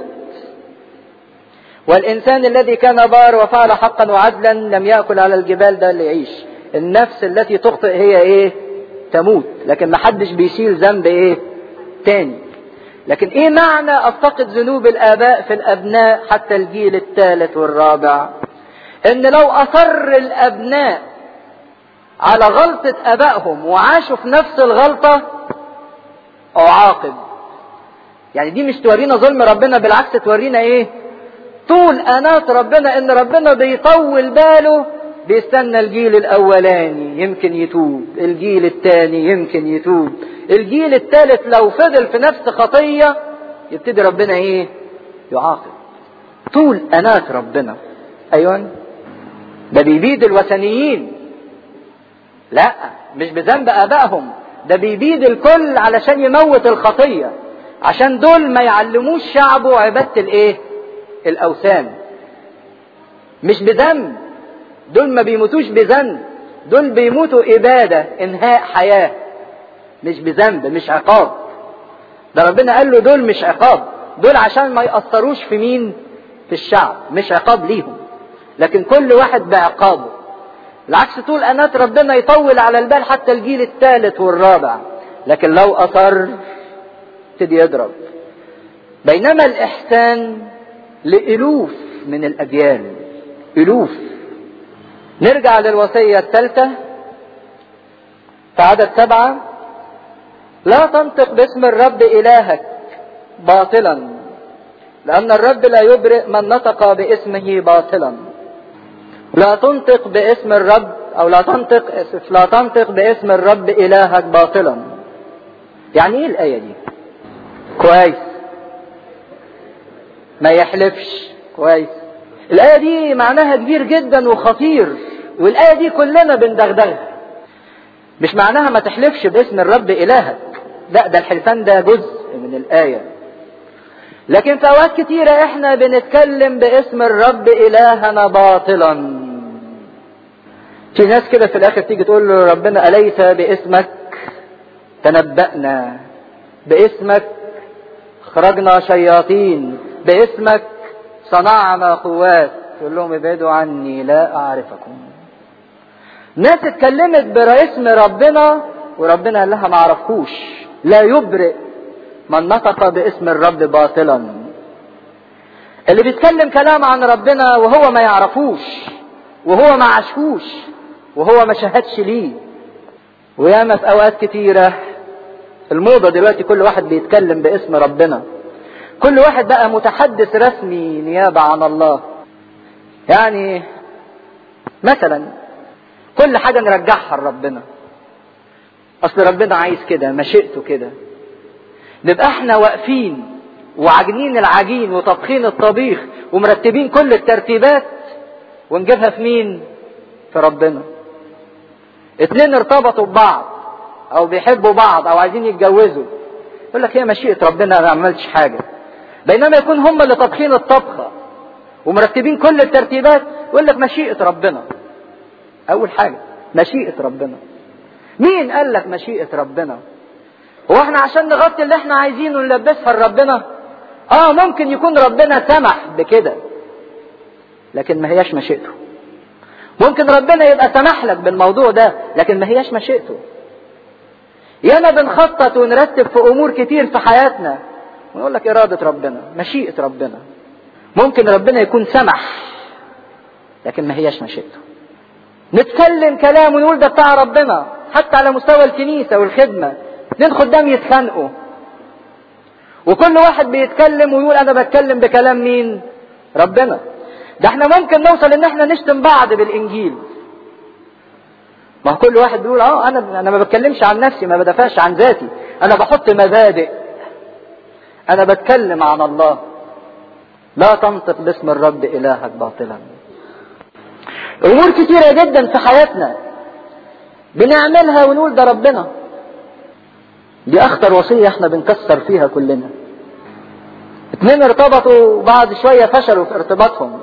والإنسان الذي كان بار وفعل حقا وعدلا لم يأكل على الجبال ده اللي يعيش النفس التي تخطئ هي ايه تموت لكن ما حدش بيشيل ذنب ايه تاني لكن ايه معنى افتقد ذنوب الاباء في الابناء حتى الجيل الثالث والرابع ان لو اصر الابناء على غلطة ابائهم وعاشوا في نفس الغلطة اعاقب يعني دي مش تورينا ظلم ربنا بالعكس تورينا ايه طول انات ربنا ان ربنا بيطول باله بيستنى الجيل الاولاني يمكن يتوب الجيل الثاني يمكن يتوب الجيل الثالث لو فضل في نفس خطية يبتدي ربنا ايه يعاقب طول انات ربنا ايوه ده بيبيد الوثنيين لا مش بذنب ابائهم ده بيبيد الكل علشان يموت الخطية عشان دول ما يعلموش شعبه عبادة الايه الاوثان مش بذنب دول ما بيموتوش بذنب دول بيموتوا إبادة إنهاء حياة مش بذنب مش عقاب ده ربنا قال له دول مش عقاب دول عشان ما يأثروش في مين في الشعب مش عقاب ليهم لكن كل واحد بعقابه العكس طول أنات ربنا يطول على البال حتى الجيل الثالث والرابع لكن لو أصر ابتدي يضرب بينما الإحسان لألوف من الأجيال ألوف نرجع للوصية الثالثة في عدد سبعة لا تنطق باسم الرب إلهك باطلا لأن الرب لا يبرئ من نطق باسمه باطلا لا تنطق باسم الرب أو لا تنطق لا تنطق باسم الرب إلهك باطلا يعني إيه الآية دي؟ كويس ما يحلفش كويس الآية دي معناها كبير جدا وخطير والآية دي كلنا بندغدغها مش معناها ما تحلفش باسم الرب إلهك لا ده الحلفان ده جزء من الآية لكن في أوقات كتيرة احنا بنتكلم باسم الرب إلهنا باطلا في ناس كده في الآخر تيجي تقول له ربنا أليس باسمك تنبأنا باسمك خرجنا شياطين باسمك صنعنا قوات تقول لهم ابعدوا عني لا اعرفكم ناس اتكلمت باسم ربنا وربنا قال لها ما اعرفكوش لا يبرئ من نطق باسم الرب باطلا اللي بيتكلم كلام عن ربنا وهو ما يعرفوش وهو ما عاشوش وهو ما شهدش ليه وياما في اوقات كتيره الموضه دلوقتي كل واحد بيتكلم باسم ربنا كل واحد بقى متحدث رسمي نيابة عن الله يعني مثلا كل حاجة نرجعها لربنا أصل ربنا عايز كده مشيئته كده نبقى احنا واقفين وعاجنين العجين وطبخين الطبيخ ومرتبين كل الترتيبات ونجيبها في مين؟ في ربنا. اتنين ارتبطوا ببعض او بيحبوا بعض او عايزين يتجوزوا يقول لك هي مشيئة ربنا ما عملتش حاجة. بينما يكون هم اللي طابخين الطبخة ومرتبين كل الترتيبات يقول لك مشيئة ربنا أول حاجة مشيئة ربنا مين قال لك مشيئة ربنا هو احنا عشان نغطي اللي احنا عايزينه نلبسها لربنا اه ممكن يكون ربنا سمح بكده لكن ما هياش مشيئته ممكن ربنا يبقى سمح لك بالموضوع ده لكن ما هياش مشيئته ياما بنخطط ونرتب في امور كتير في حياتنا ونقول لك اراده ربنا مشيئه ربنا ممكن ربنا يكون سمح لكن ما هياش مشيئته نتكلم كلام ونقول ده بتاع ربنا حتى على مستوى الكنيسه والخدمه اتنين خدام يتخانقوا وكل واحد بيتكلم ويقول انا بتكلم بكلام مين ربنا ده احنا ممكن نوصل ان احنا نشتم بعض بالانجيل ما هو كل واحد بيقول اه انا انا ما بتكلمش عن نفسي ما بدافعش عن ذاتي انا بحط مبادئ انا بتكلم عن الله لا تنطق باسم الرب الهك باطلا امور كتيره جدا في حياتنا بنعملها ونقول ده ربنا دي اخطر وصيه احنا بنكسر فيها كلنا اتنين ارتبطوا بعد شويه فشلوا في ارتباطهم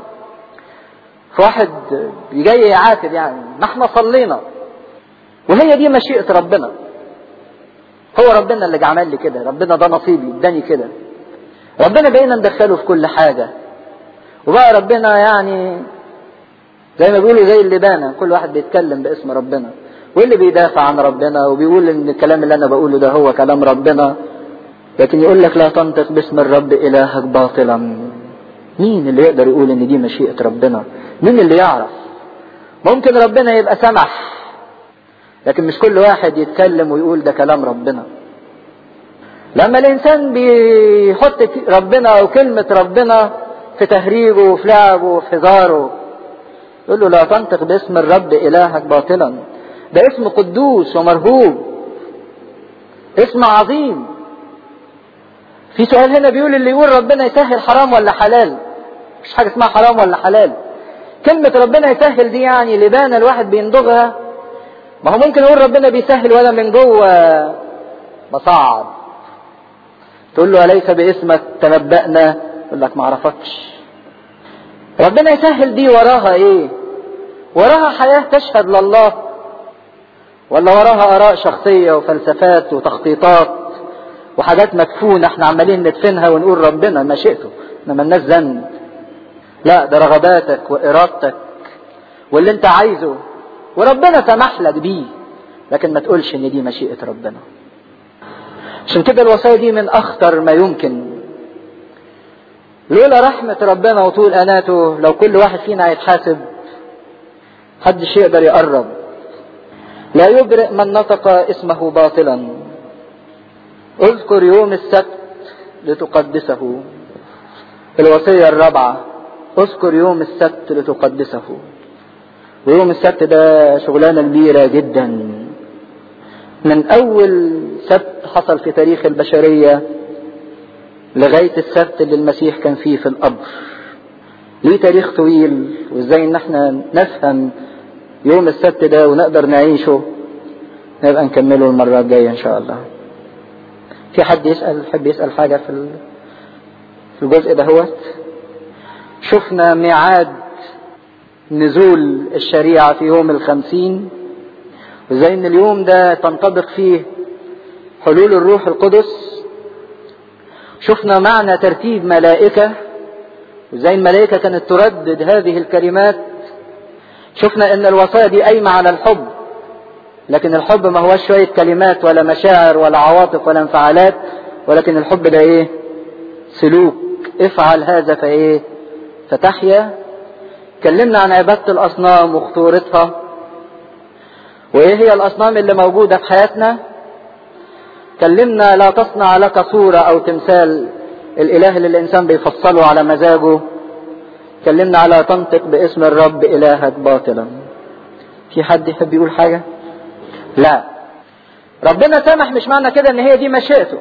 فواحد جاي يعاتب يعني ما احنا صلينا وهي دي مشيئة ربنا هو ربنا اللي عمل لي كده ربنا ده نصيبي اداني كده ربنا بقينا ندخله في كل حاجة وبقى ربنا يعني زي ما بيقولوا زي اللبانة كل واحد بيتكلم باسم ربنا واللي بيدافع عن ربنا وبيقول ان الكلام اللي انا بقوله ده هو كلام ربنا لكن يقول لك لا تنطق باسم الرب الهك باطلا مين اللي يقدر يقول ان دي مشيئة ربنا مين اللي يعرف ممكن ربنا يبقى سمح لكن مش كل واحد يتكلم ويقول ده كلام ربنا لما الانسان بيحط ربنا او كلمة ربنا في تهريجه وفي لعبه وفي هزاره يقول له لا تنطق باسم الرب الهك باطلا ده اسم قدوس ومرهوب اسم عظيم في سؤال هنا بيقول اللي يقول ربنا يسهل حرام ولا حلال مش حاجة اسمها حرام ولا حلال كلمة ربنا يسهل دي يعني لبانة الواحد بيندغها ما هو ممكن يقول ربنا بيسهل ولا من جوه مصعب تقول له أليس باسمك تنبأنا يقول لك ما اعرفكش ربنا يسهل دي وراها ايه وراها حياة تشهد لله ولا وراها آراء شخصية وفلسفات وتخطيطات وحاجات مدفونة احنا عمالين ندفنها ونقول ربنا مشيئته احنا ملناش ذنب لا ده رغباتك وإرادتك واللي انت عايزه وربنا سمح لك بيه لكن ما تقولش ان دي مشيئة ربنا عشان كده الوصايا دي من اخطر ما يمكن لولا رحمة ربنا وطول اناته لو كل واحد فينا هيتحاسب محدش يقدر يقرب لا يبرئ من نطق اسمه باطلا اذكر يوم السبت لتقدسه الوصية الرابعة اذكر يوم السبت لتقدسه ويوم السبت ده شغلانة كبيرة جدا من أول سبت حصل في تاريخ البشرية لغاية السبت اللي المسيح كان فيه في القبر ليه تاريخ طويل وازاي ان احنا نفهم يوم السبت ده ونقدر نعيشه نبقى نكمله المرة الجاية ان شاء الله في حد يسأل يحب يسأل حاجة في في الجزء ده هو شفنا ميعاد نزول الشريعة في يوم الخمسين وزي ان اليوم ده تنطبق فيه حلول الروح القدس شفنا معنى ترتيب ملائكة وزي الملائكة كانت تردد هذه الكلمات شفنا ان الوصايا دي قايمة على الحب لكن الحب ما هوش شوية كلمات ولا مشاعر ولا عواطف ولا انفعالات ولكن الحب ده ايه سلوك افعل هذا فايه فتحيا اتكلمنا عن عبادة الأصنام وخطورتها وإيه هي الأصنام اللي موجودة في حياتنا اتكلمنا لا تصنع لك صورة أو تمثال الإله اللي الإنسان بيفصله على مزاجه اتكلمنا على تنطق باسم الرب إلهك باطلا في حد يحب يقول حاجة لا ربنا سمح مش معنى كده ان هي دي مشيئته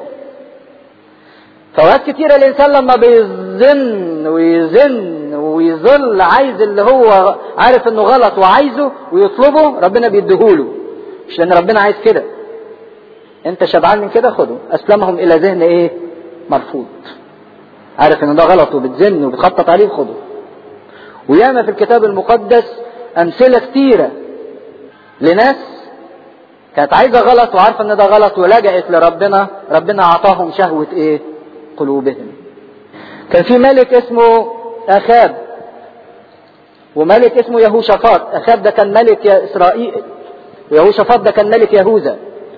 فوقات كتيرة الإنسان لما بيزن ويزن ويظل عايز اللي هو عارف انه غلط وعايزه ويطلبه ربنا بيديهوله مش لان ربنا عايز كده انت شبعان من كده خده اسلمهم الى ذهن ايه مرفوض عارف ان ده غلط وبتزن وبتخطط عليه خده وياما في الكتاب المقدس امثله كتيره لناس كانت عايزه غلط وعارفه ان ده غلط ولجأت لربنا ربنا اعطاهم شهوه ايه قلوبهم كان في ملك اسمه اخاب وملك اسمه يهوشافاط اخاب ده كان ملك يا اسرائيل ويهوشافاط ده كان ملك يهوذا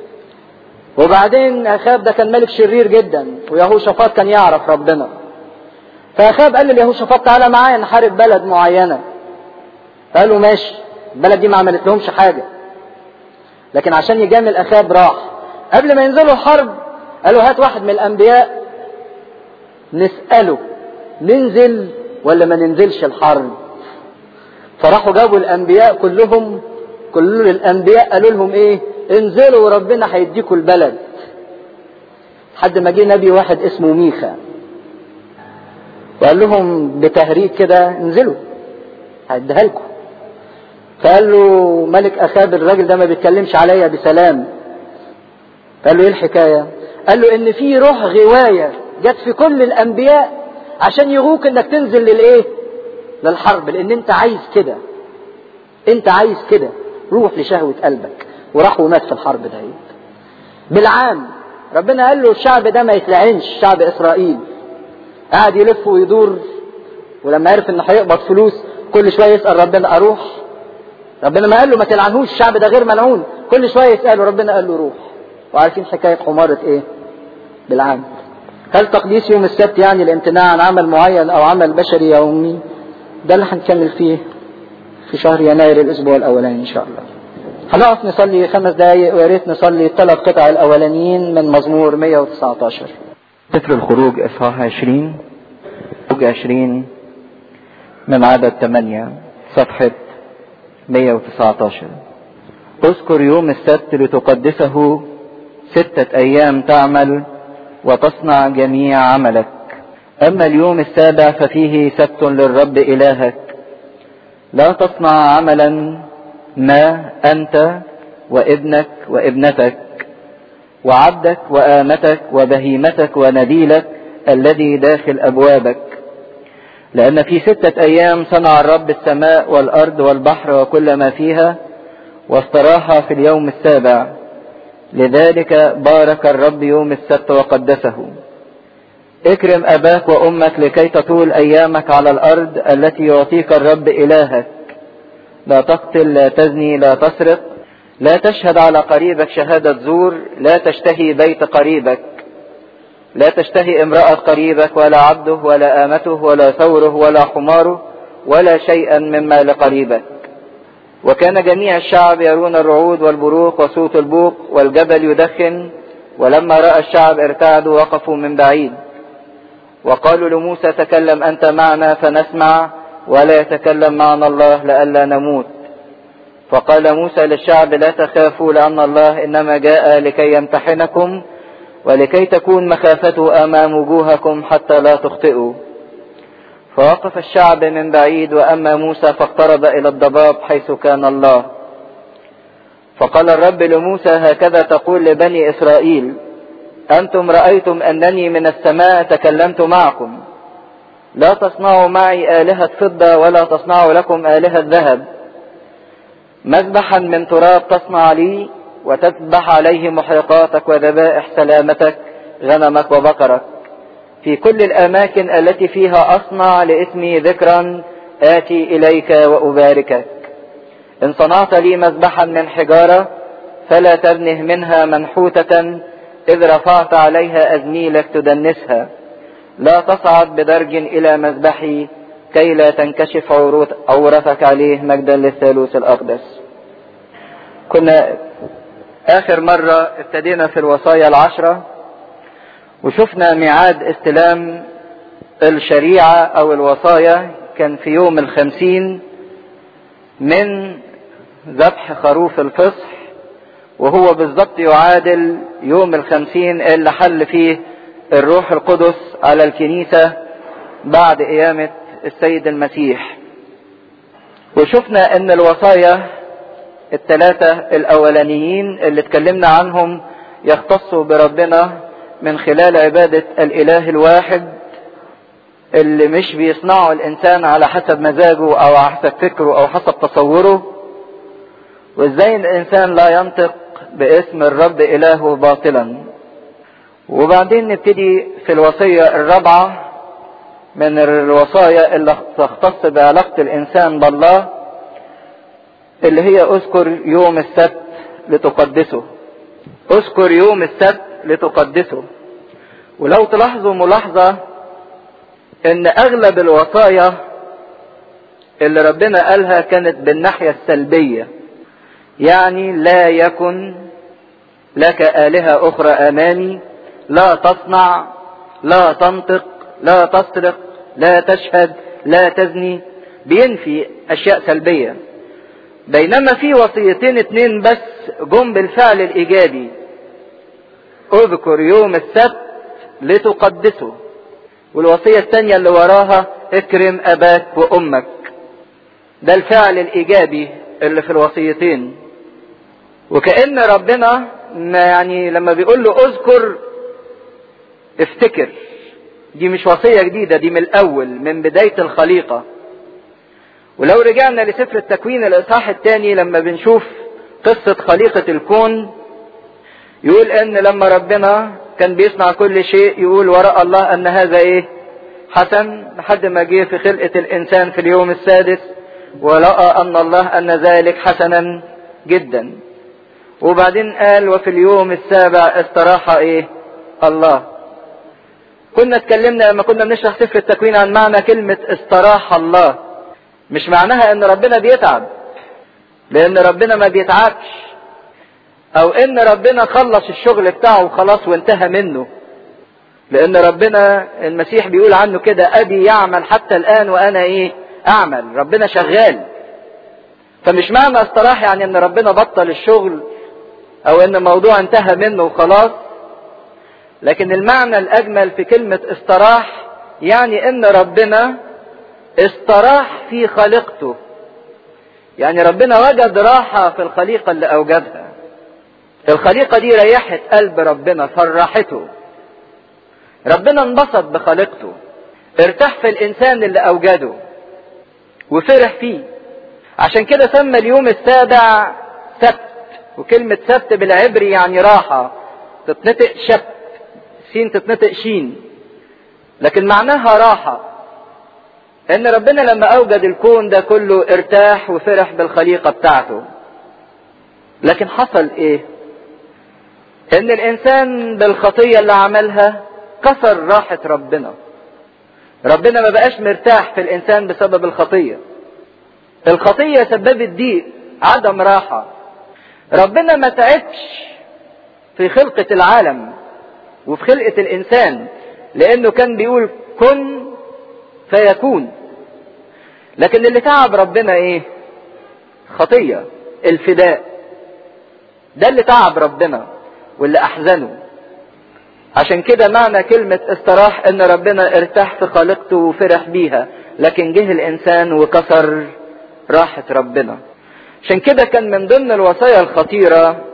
وبعدين اخاب ده كان ملك شرير جدا ويهوشافاط كان يعرف ربنا فاخاب قال ليهوشافاط تعالى معايا نحارب بلد معينه قال له ماشي البلد دي ما عملت لهمش حاجه لكن عشان يجامل اخاب راح قبل ما ينزلوا الحرب قالوا هات واحد من الانبياء نساله ننزل ولا ما ننزلش الحرب فراحوا جابوا الانبياء كلهم كل الانبياء قالوا لهم ايه انزلوا وربنا هيديكوا البلد لحد ما جه نبي واحد اسمه ميخا وقال لهم بتهريج كده انزلوا هديها لكم فقال له ملك اخاب الراجل ده ما بيتكلمش عليا بسلام قال له ايه الحكايه قال له ان في روح غوايه جت في كل الانبياء عشان يغوك انك تنزل للايه للحرب لان انت عايز كده انت عايز كده روح لشهوه قلبك وراح ومات في الحرب دهيت بالعام ربنا قال له الشعب ده ما يتلعنش شعب اسرائيل قاعد يلف ويدور ولما عرف انه هيقبض فلوس كل شويه يسال ربنا اروح ربنا ما قال له ما تلعنهوش الشعب ده غير ملعون كل شويه يساله ربنا قال له روح وعارفين حكايه حماره ايه بالعام هل تقديس يوم السبت يعني الامتناع عن عمل معين او عمل بشري يومي ده اللي هنكمل فيه في شهر يناير الاسبوع الاولاني ان شاء الله هنقف نصلي خمس دقايق ويا ريت نصلي الثلاث قطع الاولانيين من مزمور 119 سفر الخروج اصحاح 20 خروج 20 من عدد 8 صفحة 119 اذكر يوم السبت لتقدسه ستة ايام تعمل وتصنع جميع عملك اما اليوم السابع ففيه سبت للرب الهك لا تصنع عملا ما انت وابنك وابنتك وعبدك وامتك وبهيمتك ونديلك الذي داخل ابوابك لان في سته ايام صنع الرب السماء والارض والبحر وكل ما فيها واستراح في اليوم السابع لذلك بارك الرب يوم السبت وقدسه اكرم اباك وامك لكي تطول ايامك على الارض التي يعطيك الرب الهك لا تقتل لا تزني لا تسرق لا تشهد على قريبك شهادة زور لا تشتهي بيت قريبك لا تشتهي امرأة قريبك ولا عبده ولا آمته ولا ثوره ولا حماره ولا شيئا مما لقريبك وكان جميع الشعب يرون الرعود والبروق وصوت البوق والجبل يدخن ولما رأى الشعب ارتعدوا وقفوا من بعيد وقالوا لموسى تكلم أنت معنا فنسمع ولا يتكلم معنا الله لئلا نموت فقال موسى للشعب لا تخافوا لأن الله إنما جاء لكي يمتحنكم ولكي تكون مخافته أمام وجوهكم حتى لا تخطئوا فوقف الشعب من بعيد وأما موسى فاقترب إلى الضباب حيث كان الله فقال الرب لموسى هكذا تقول لبني إسرائيل أنتم رأيتم أنني من السماء تكلمت معكم لا تصنعوا معي آلهة فضة ولا تصنعوا لكم آلهة ذهب مذبحا من تراب تصنع لي وتذبح عليه محرقاتك وذبائح سلامتك غنمك وبقرك في كل الأماكن التي فيها أصنع لاسمي ذكرا آتي إليك وأباركك إن صنعت لي مذبحا من حجارة فلا تبنه منها منحوتة إذ رفعت عليها أزميلك تدنسها لا تصعد بدرج إلى مذبحي كي لا تنكشف عورتك عليه مجدا للثالوث الأقدس كنا آخر مرة ابتدينا في الوصايا العشرة وشفنا ميعاد استلام الشريعة أو الوصايا كان في يوم الخمسين من ذبح خروف الفصح وهو بالضبط يعادل يوم الخمسين اللي حل فيه الروح القدس على الكنيسة بعد قيامة السيد المسيح وشفنا ان الوصايا الثلاثة الاولانيين اللي اتكلمنا عنهم يختصوا بربنا من خلال عبادة الاله الواحد اللي مش بيصنعه الانسان على حسب مزاجه او على حسب فكره او حسب تصوره وازاي الانسان لا ينطق باسم الرب الهه باطلا وبعدين نبتدي في الوصية الرابعة من الوصايا اللي تختص بعلاقة الإنسان بالله اللي هي اذكر يوم السبت لتقدسه اذكر يوم السبت لتقدسه ولو تلاحظوا ملاحظة ان اغلب الوصايا اللي ربنا قالها كانت بالناحية السلبية يعني لا يكن لك آلهة أخرى أمامي لا تصنع لا تنطق لا تسرق لا تشهد لا تزني بينفي أشياء سلبية بينما في وصيتين اتنين بس جم بالفعل الإيجابي اذكر يوم السبت لتقدسه والوصية الثانية اللي وراها اكرم أباك وأمك ده الفعل الإيجابي اللي في الوصيتين وكأن ربنا ما يعني لما بيقول له اذكر افتكر دي مش وصية جديدة دي من الأول من بداية الخليقة ولو رجعنا لسفر التكوين الإصحاح الثاني لما بنشوف قصة خليقة الكون يقول ان لما ربنا كان بيصنع كل شيء يقول وراء الله ان هذا ايه حسن لحد ما جه في خلقة الانسان في اليوم السادس ورأى ان الله ان ذلك حسنا جدا وبعدين قال وفي اليوم السابع استراح ايه الله كنا اتكلمنا لما كنا بنشرح سفر التكوين عن معنى كلمة استراح الله مش معناها ان ربنا بيتعب لان ربنا ما بيتعبش او ان ربنا خلص الشغل بتاعه وخلاص وانتهى منه لان ربنا المسيح بيقول عنه كده ابي يعمل حتى الان وانا ايه اعمل ربنا شغال فمش معنى استراح يعني ان ربنا بطل الشغل او ان الموضوع انتهى منه وخلاص لكن المعنى الاجمل في كلمة استراح يعني ان ربنا استراح في خليقته يعني ربنا وجد راحة في الخليقة اللي اوجدها الخليقة دي ريحت قلب ربنا فرحته ربنا انبسط بخليقته ارتاح في الانسان اللي اوجده وفرح فيه عشان كده سمى اليوم السابع سبت وكلمة سبت بالعبري يعني راحة تتنطق شبت سين تتنطق شين لكن معناها راحة ان ربنا لما اوجد الكون ده كله ارتاح وفرح بالخليقة بتاعته لكن حصل ايه ان الانسان بالخطية اللي عملها كسر راحة ربنا ربنا ما بقاش مرتاح في الانسان بسبب الخطية الخطية سببت ضيق عدم راحة ربنا ما تعبش في خلقة العالم وفي خلقة الانسان لانه كان بيقول كن فيكون لكن اللي تعب ربنا ايه خطية الفداء ده اللي تعب ربنا واللي احزنه عشان كده معنى كلمة استراح ان ربنا ارتاح في خالقته وفرح بيها لكن جه الانسان وكسر راحة ربنا عشان كده كان من ضمن الوصايا الخطيرة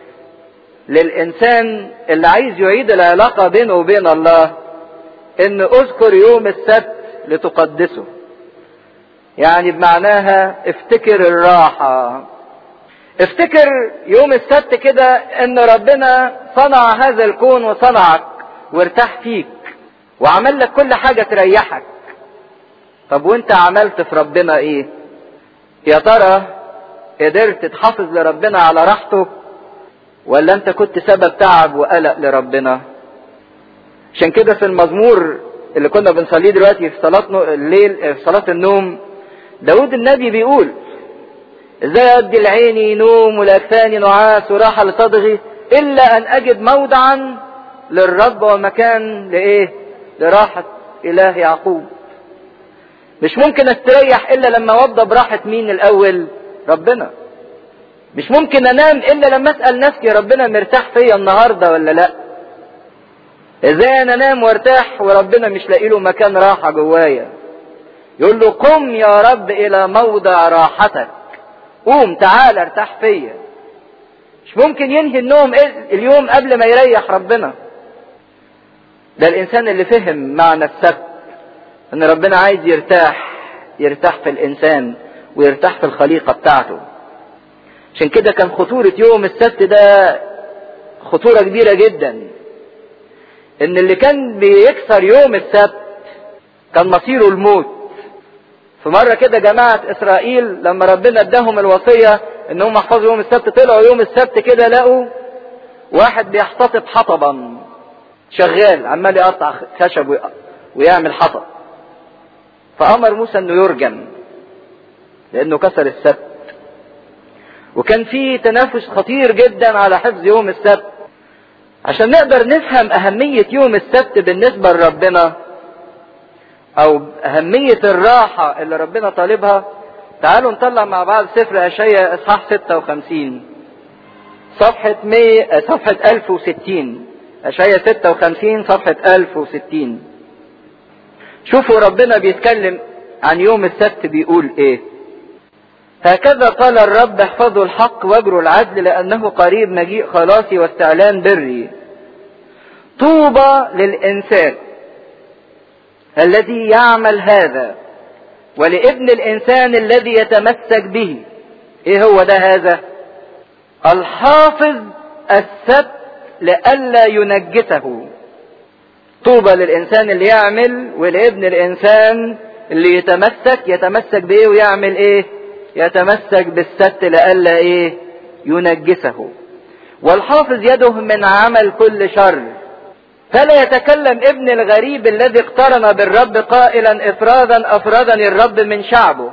للانسان اللي عايز يعيد العلاقة بينه وبين الله ان اذكر يوم السبت لتقدسه يعني بمعناها افتكر الراحة افتكر يوم السبت كده ان ربنا صنع هذا الكون وصنعك وارتاح فيك وعمل لك كل حاجة تريحك طب وانت عملت في ربنا ايه يا ترى قدرت تحافظ لربنا على راحته ولا انت كنت سبب تعب وقلق لربنا عشان كده في المزمور اللي كنا بنصليه دلوقتي في صلاة الليل في صلاة النوم داود النبي بيقول ازاي ادي لعيني نوم ولاكفاني نعاس وراحة لصدغي الا ان اجد موضعا للرب ومكان لايه لراحة اله يعقوب مش ممكن استريح الا لما اوضى براحة مين الاول ربنا مش ممكن انام الا لما اسأل نفسي ربنا مرتاح فيا النهاردة ولا لا ازاي انا انام وارتاح وربنا مش لاقي له مكان راحة جوايا يقول له قم يا رب الى موضع راحتك قوم تعال ارتاح فيا مش ممكن ينهي النوم اليوم قبل ما يريح ربنا ده الانسان اللي فهم معنى السبت ان ربنا عايز يرتاح يرتاح في الانسان ويرتاح في الخليقة بتاعته عشان كده كان خطورة يوم السبت ده خطورة كبيرة جدا ان اللي كان بيكسر يوم السبت كان مصيره الموت في مرة كده جماعة اسرائيل لما ربنا اداهم الوصية انهم يحفظوا يوم السبت طلعوا يوم السبت كده لقوا واحد بيحتطب حطبا شغال عمال يقطع خشب ويعمل حطب فامر موسى انه يرجم لانه كسر السبت وكان في تنافس خطير جدا على حفظ يوم السبت عشان نقدر نفهم اهمية يوم السبت بالنسبة لربنا او اهمية الراحة اللي ربنا طالبها تعالوا نطلع مع بعض سفر اشياء اصحاح 56 صفحة 100 صفحة 1060 اشياء 56 صفحة 1060 شوفوا ربنا بيتكلم عن يوم السبت بيقول ايه هكذا قال الرب احفظوا الحق واجروا العدل لانه قريب مجيء خلاصي واستعلان بري طوبى للانسان الذي يعمل هذا ولابن الانسان الذي يتمسك به ايه هو ده هذا الحافظ السبت لئلا ينجسه طوبى للانسان اللي يعمل ولابن الانسان اللي يتمسك يتمسك بايه ويعمل ايه يتمسك بالسبت لئلا ايه ينجسه والحافظ يده من عمل كل شر فلا يتكلم ابن الغريب الذي اقترن بالرب قائلا افرادا افردني الرب من شعبه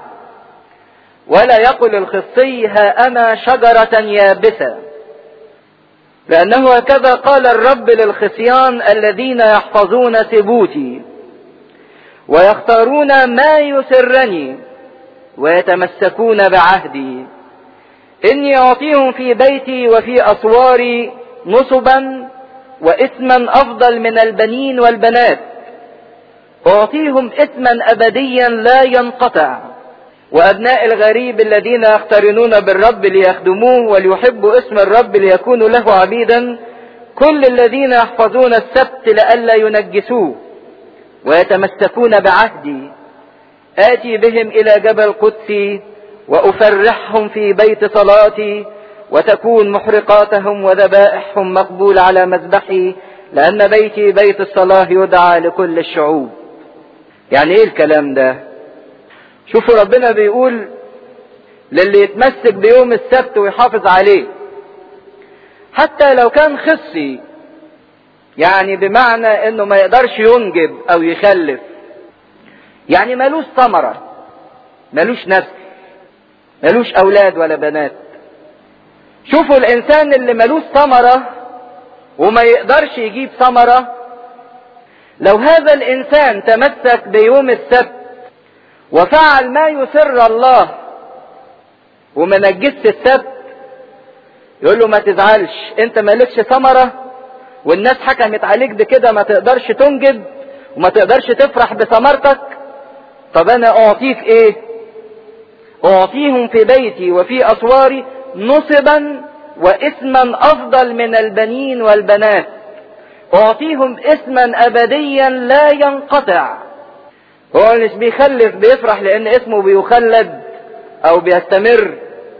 ولا يقل الخصي ها انا شجرة يابسة لانه هكذا قال الرب للخصيان الذين يحفظون ثبوتي ويختارون ما يسرني ويتمسكون بعهدي اني اعطيهم في بيتي وفي اسواري نصبا واثما افضل من البنين والبنات اعطيهم اثما ابديا لا ينقطع وابناء الغريب الذين يقترنون بالرب ليخدموه وليحبوا اسم الرب ليكونوا له عبيدا كل الذين يحفظون السبت لئلا ينجسوه ويتمسكون بعهدي آتي بهم إلى جبل قدسي وأفرحهم في بيت صلاتي وتكون محرقاتهم وذبائحهم مقبول على مذبحي لأن بيتي بيت الصلاة يدعى لكل الشعوب يعني ايه الكلام ده شوفوا ربنا بيقول للي يتمسك بيوم السبت ويحافظ عليه حتى لو كان خصي يعني بمعنى انه ما يقدرش ينجب او يخلف يعني ملوش ثمرة ملوش نسل ملوش اولاد ولا بنات شوفوا الانسان اللي ملوش ثمرة وما يقدرش يجيب ثمرة لو هذا الانسان تمسك بيوم السبت وفعل ما يسر الله وما نجسش السبت يقول له ما تزعلش انت مالكش ثمرة والناس حكمت عليك بكده ما تقدرش تنجب وما تقدرش تفرح بثمرتك طب انا اعطيك ايه اعطيهم في بيتي وفي اسواري نصبا واثما افضل من البنين والبنات اعطيهم اسما ابديا لا ينقطع هو مش بيخلف بيفرح لان اسمه بيخلد او بيستمر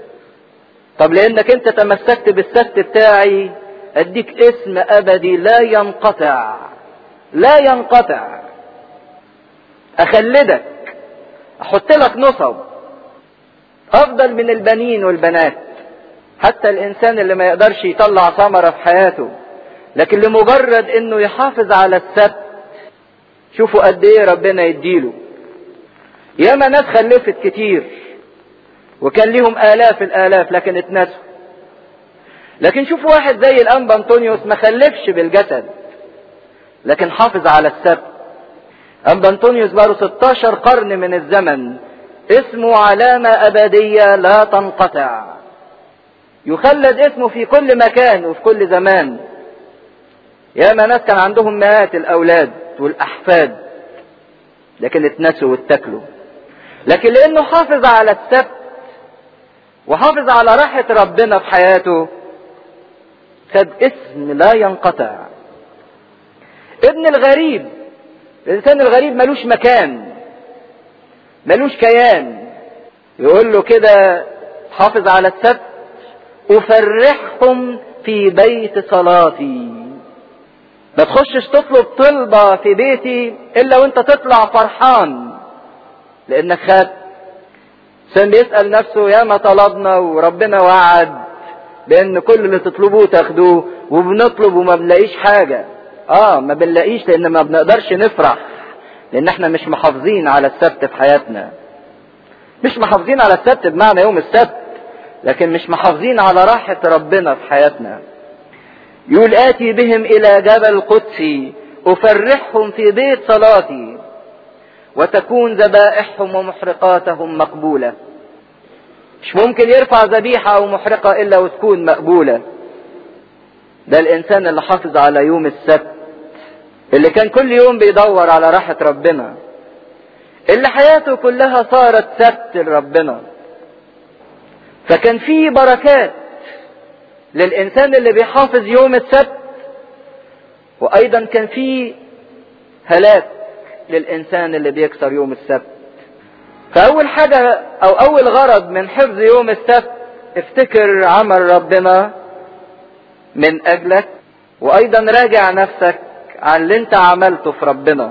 طب لانك انت تمسكت بالسبت بتاعي اديك اسم ابدي لا ينقطع لا ينقطع اخلدك احط لك نصب افضل من البنين والبنات حتى الانسان اللي ما يقدرش يطلع ثمره في حياته لكن لمجرد انه يحافظ على السبت شوفوا قد ايه ربنا يديله ياما ناس خلفت كتير وكان ليهم الاف الالاف لكن اتنسوا لكن شوفوا واحد زي الانبا انطونيوس ما خلفش بالجسد لكن حافظ على السبت انبا انطونيوس بقاله 16 قرن من الزمن اسمه علامة أبدية لا تنقطع يخلد اسمه في كل مكان وفي كل زمان ياما ناس كان عندهم مئات الأولاد والأحفاد لكن اتنسوا واتكلوا لكن لأنه حافظ على السبت وحافظ على راحة ربنا في حياته خد اسم لا ينقطع ابن الغريب الإنسان الغريب ملوش مكان ملوش كيان يقول له كده حافظ على السبت أفرحهم في بيت صلاتي ما تخشش تطلب طلبة في بيتي الا وانت تطلع فرحان لانك خدت عشان بيسأل نفسه يا ما طلبنا وربنا وعد بان كل اللي تطلبوه تاخدوه وبنطلب وما بنلاقيش حاجة اه ما بنلاقيش لان ما بنقدرش نفرح لان احنا مش محافظين على السبت في حياتنا مش محافظين على السبت بمعنى يوم السبت لكن مش محافظين على راحة ربنا في حياتنا يقول آتي بهم إلى جبل قدسي أفرحهم في بيت صلاتي وتكون ذبائحهم ومحرقاتهم مقبولة مش ممكن يرفع ذبيحة أو محرقة إلا وتكون مقبولة ده الإنسان اللي حافظ على يوم السبت اللي كان كل يوم بيدور على راحة ربنا اللي حياته كلها صارت سبت لربنا فكان في بركات للإنسان اللي بيحافظ يوم السبت وأيضا كان في هلاك للإنسان اللي بيكسر يوم السبت فأول حاجة أو أول غرض من حفظ يوم السبت افتكر عمل ربنا من أجلك وأيضا راجع نفسك عن اللي أنت عملته في ربنا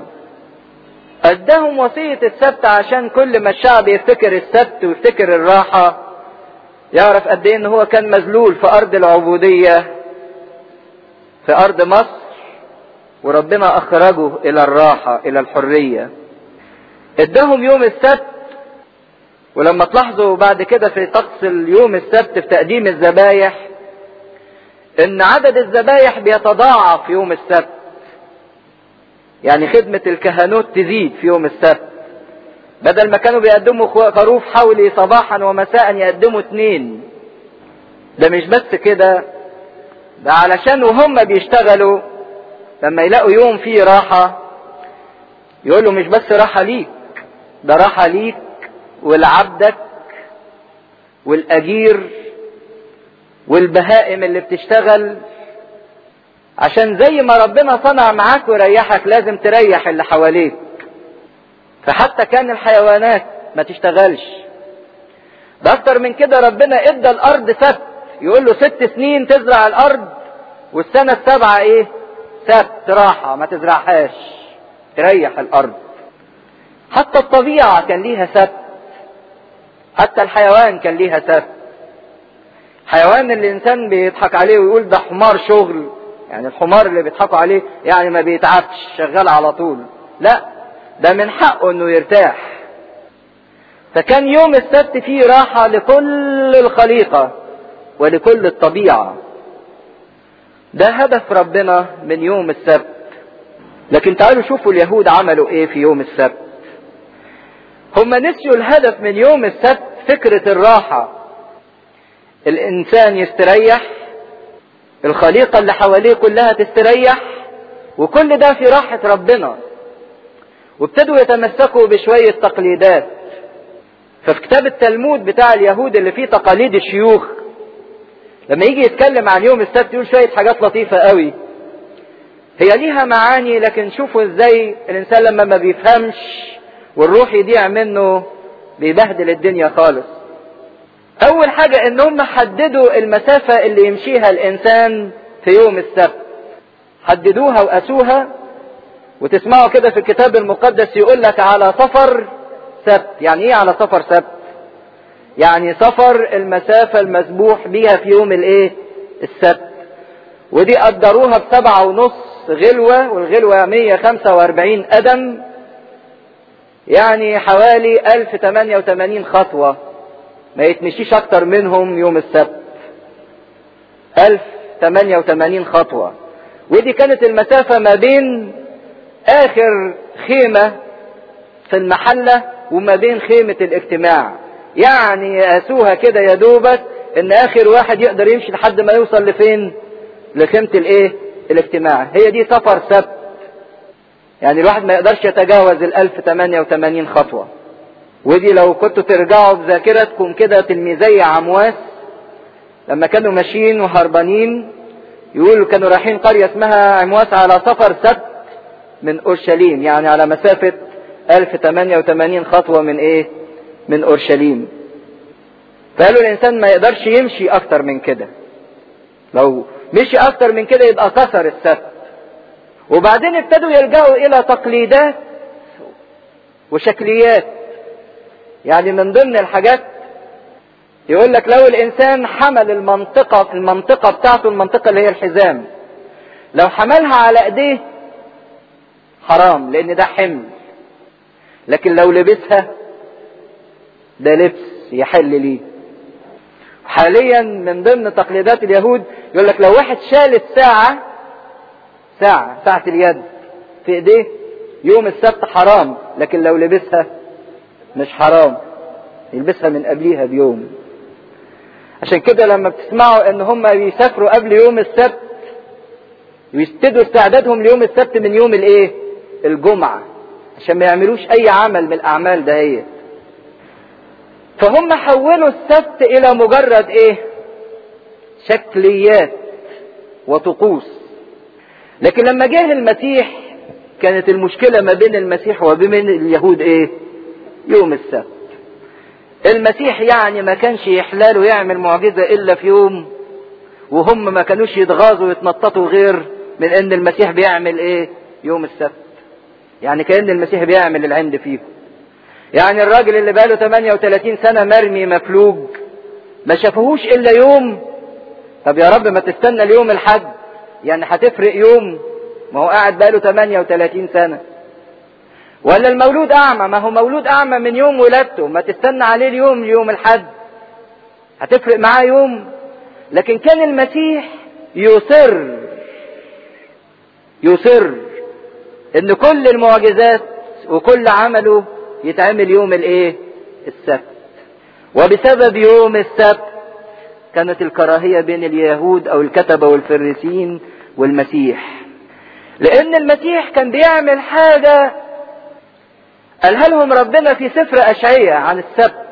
أداهم وصية السبت عشان كل ما الشعب يفتكر السبت ويفتكر الراحة يعرف قد ايه ان هو كان مذلول في ارض العبودية في ارض مصر وربنا اخرجه الى الراحة الى الحرية اداهم يوم السبت ولما تلاحظوا بعد كده في طقس اليوم السبت في تقديم الذبايح ان عدد الذبايح بيتضاعف يوم السبت يعني خدمة الكهنوت تزيد في يوم السبت بدل ما كانوا بيقدموا خروف حولي صباحا ومساء يقدموا اتنين ده مش بس كده ده علشان وهم بيشتغلوا لما يلاقوا يوم فيه راحة يقولوا مش بس راحة ليك ده راحة ليك ولعبدك والأجير والبهائم اللي بتشتغل عشان زي ما ربنا صنع معاك ويريحك لازم تريح اللي حواليك فحتى كان الحيوانات ما تشتغلش ده اكتر من كده ربنا ادى الارض سبت يقول له ست سنين تزرع الارض والسنة السابعة ايه سبت راحة ما تزرعهاش تريح الارض حتى الطبيعة كان ليها سبت حتى الحيوان كان ليها سبت حيوان اللي الانسان بيضحك عليه ويقول ده حمار شغل يعني الحمار اللي بيضحكوا عليه يعني ما بيتعبش شغال على طول لا ده من حقه انه يرتاح فكان يوم السبت فيه راحة لكل الخليقة ولكل الطبيعة ده هدف ربنا من يوم السبت لكن تعالوا شوفوا اليهود عملوا ايه في يوم السبت هم نسيوا الهدف من يوم السبت فكرة الراحة الانسان يستريح الخليقة اللي حواليه كلها تستريح وكل ده في راحة ربنا وابتدوا يتمسكوا بشوية تقليدات ففي كتاب التلمود بتاع اليهود اللي فيه تقاليد الشيوخ لما يجي يتكلم عن يوم السبت يقول شوية حاجات لطيفة قوي هي ليها معاني لكن شوفوا ازاي الانسان لما ما بيفهمش والروح يضيع منه بيبهدل الدنيا خالص اول حاجة ان هم حددوا المسافة اللي يمشيها الانسان في يوم السبت حددوها وقاسوها وتسمعوا كده في الكتاب المقدس يقول لك على سفر سبت يعني ايه على سفر سبت يعني سفر المسافة المسبوح بيها في يوم الايه السبت ودي قدروها بسبعة ونص غلوة والغلوة 145 قدم يعني حوالي 1088 خطوة ما يتمشيش اكتر منهم يوم السبت 1088 خطوة ودي كانت المسافة ما بين اخر خيمة في المحلة وما بين خيمة الاجتماع يعني يقاسوها كده يا دوبك ان اخر واحد يقدر يمشي لحد ما يوصل لفين لخيمة الايه الاجتماع هي دي سفر سبت يعني الواحد ما يقدرش يتجاوز ال 1088 خطوة ودي لو كنتوا ترجعوا بذاكرتكم كده تلميذي عمواس لما كانوا ماشيين وهربانين يقولوا كانوا رايحين قرية اسمها عمواس على سفر سبت من اورشليم يعني على مسافة 1088 خطوة من ايه من اورشليم فقالوا الانسان ما يقدرش يمشي اكتر من كده لو مشي اكتر من كده يبقى كسر السبت وبعدين ابتدوا يلجأوا إلى تقليدات وشكليات يعني من ضمن الحاجات يقول لك لو الإنسان حمل المنطقة المنطقة بتاعته المنطقة اللي هي الحزام لو حملها على إيديه حرام لأن ده حمل لكن لو لبسها ده لبس يحل ليه حاليا من ضمن تقليدات اليهود يقول لك لو واحد شال الساعة ساعة ساعة اليد في ايديه يوم السبت حرام لكن لو لبسها مش حرام يلبسها من قبليها بيوم عشان كده لما بتسمعوا ان هم بيسافروا قبل يوم السبت ويبتدوا استعدادهم ليوم السبت من يوم الايه الجمعة عشان ما يعملوش اي عمل من الاعمال دهيت فهم حولوا السبت الى مجرد ايه شكليات وطقوس لكن لما جه المسيح كانت المشكلة ما بين المسيح وبين اليهود ايه يوم السبت المسيح يعني ما كانش يحلاله يعمل معجزة الا في يوم وهم ما كانوش يتغاظوا ويتنططوا غير من ان المسيح بيعمل ايه يوم السبت يعني كأن المسيح بيعمل العند فيهم يعني الراجل اللي بقاله 38 سنة مرمي مفلوج ما شافوهوش الا يوم طب يا رب ما تستنى اليوم الحد يعني هتفرق يوم ما هو قاعد بقاله 38 سنة ولا المولود اعمى ما هو مولود اعمى من يوم ولادته ما تستنى عليه اليوم يوم الحد هتفرق معاه يوم لكن كان المسيح يصر يصر ان كل المعجزات وكل عمله يتعمل يوم الايه السبت وبسبب يوم السبت كانت الكراهيه بين اليهود او الكتبه والفريسين والمسيح لان المسيح كان بيعمل حاجه قالها لهم ربنا في سفر اشعياء عن السبت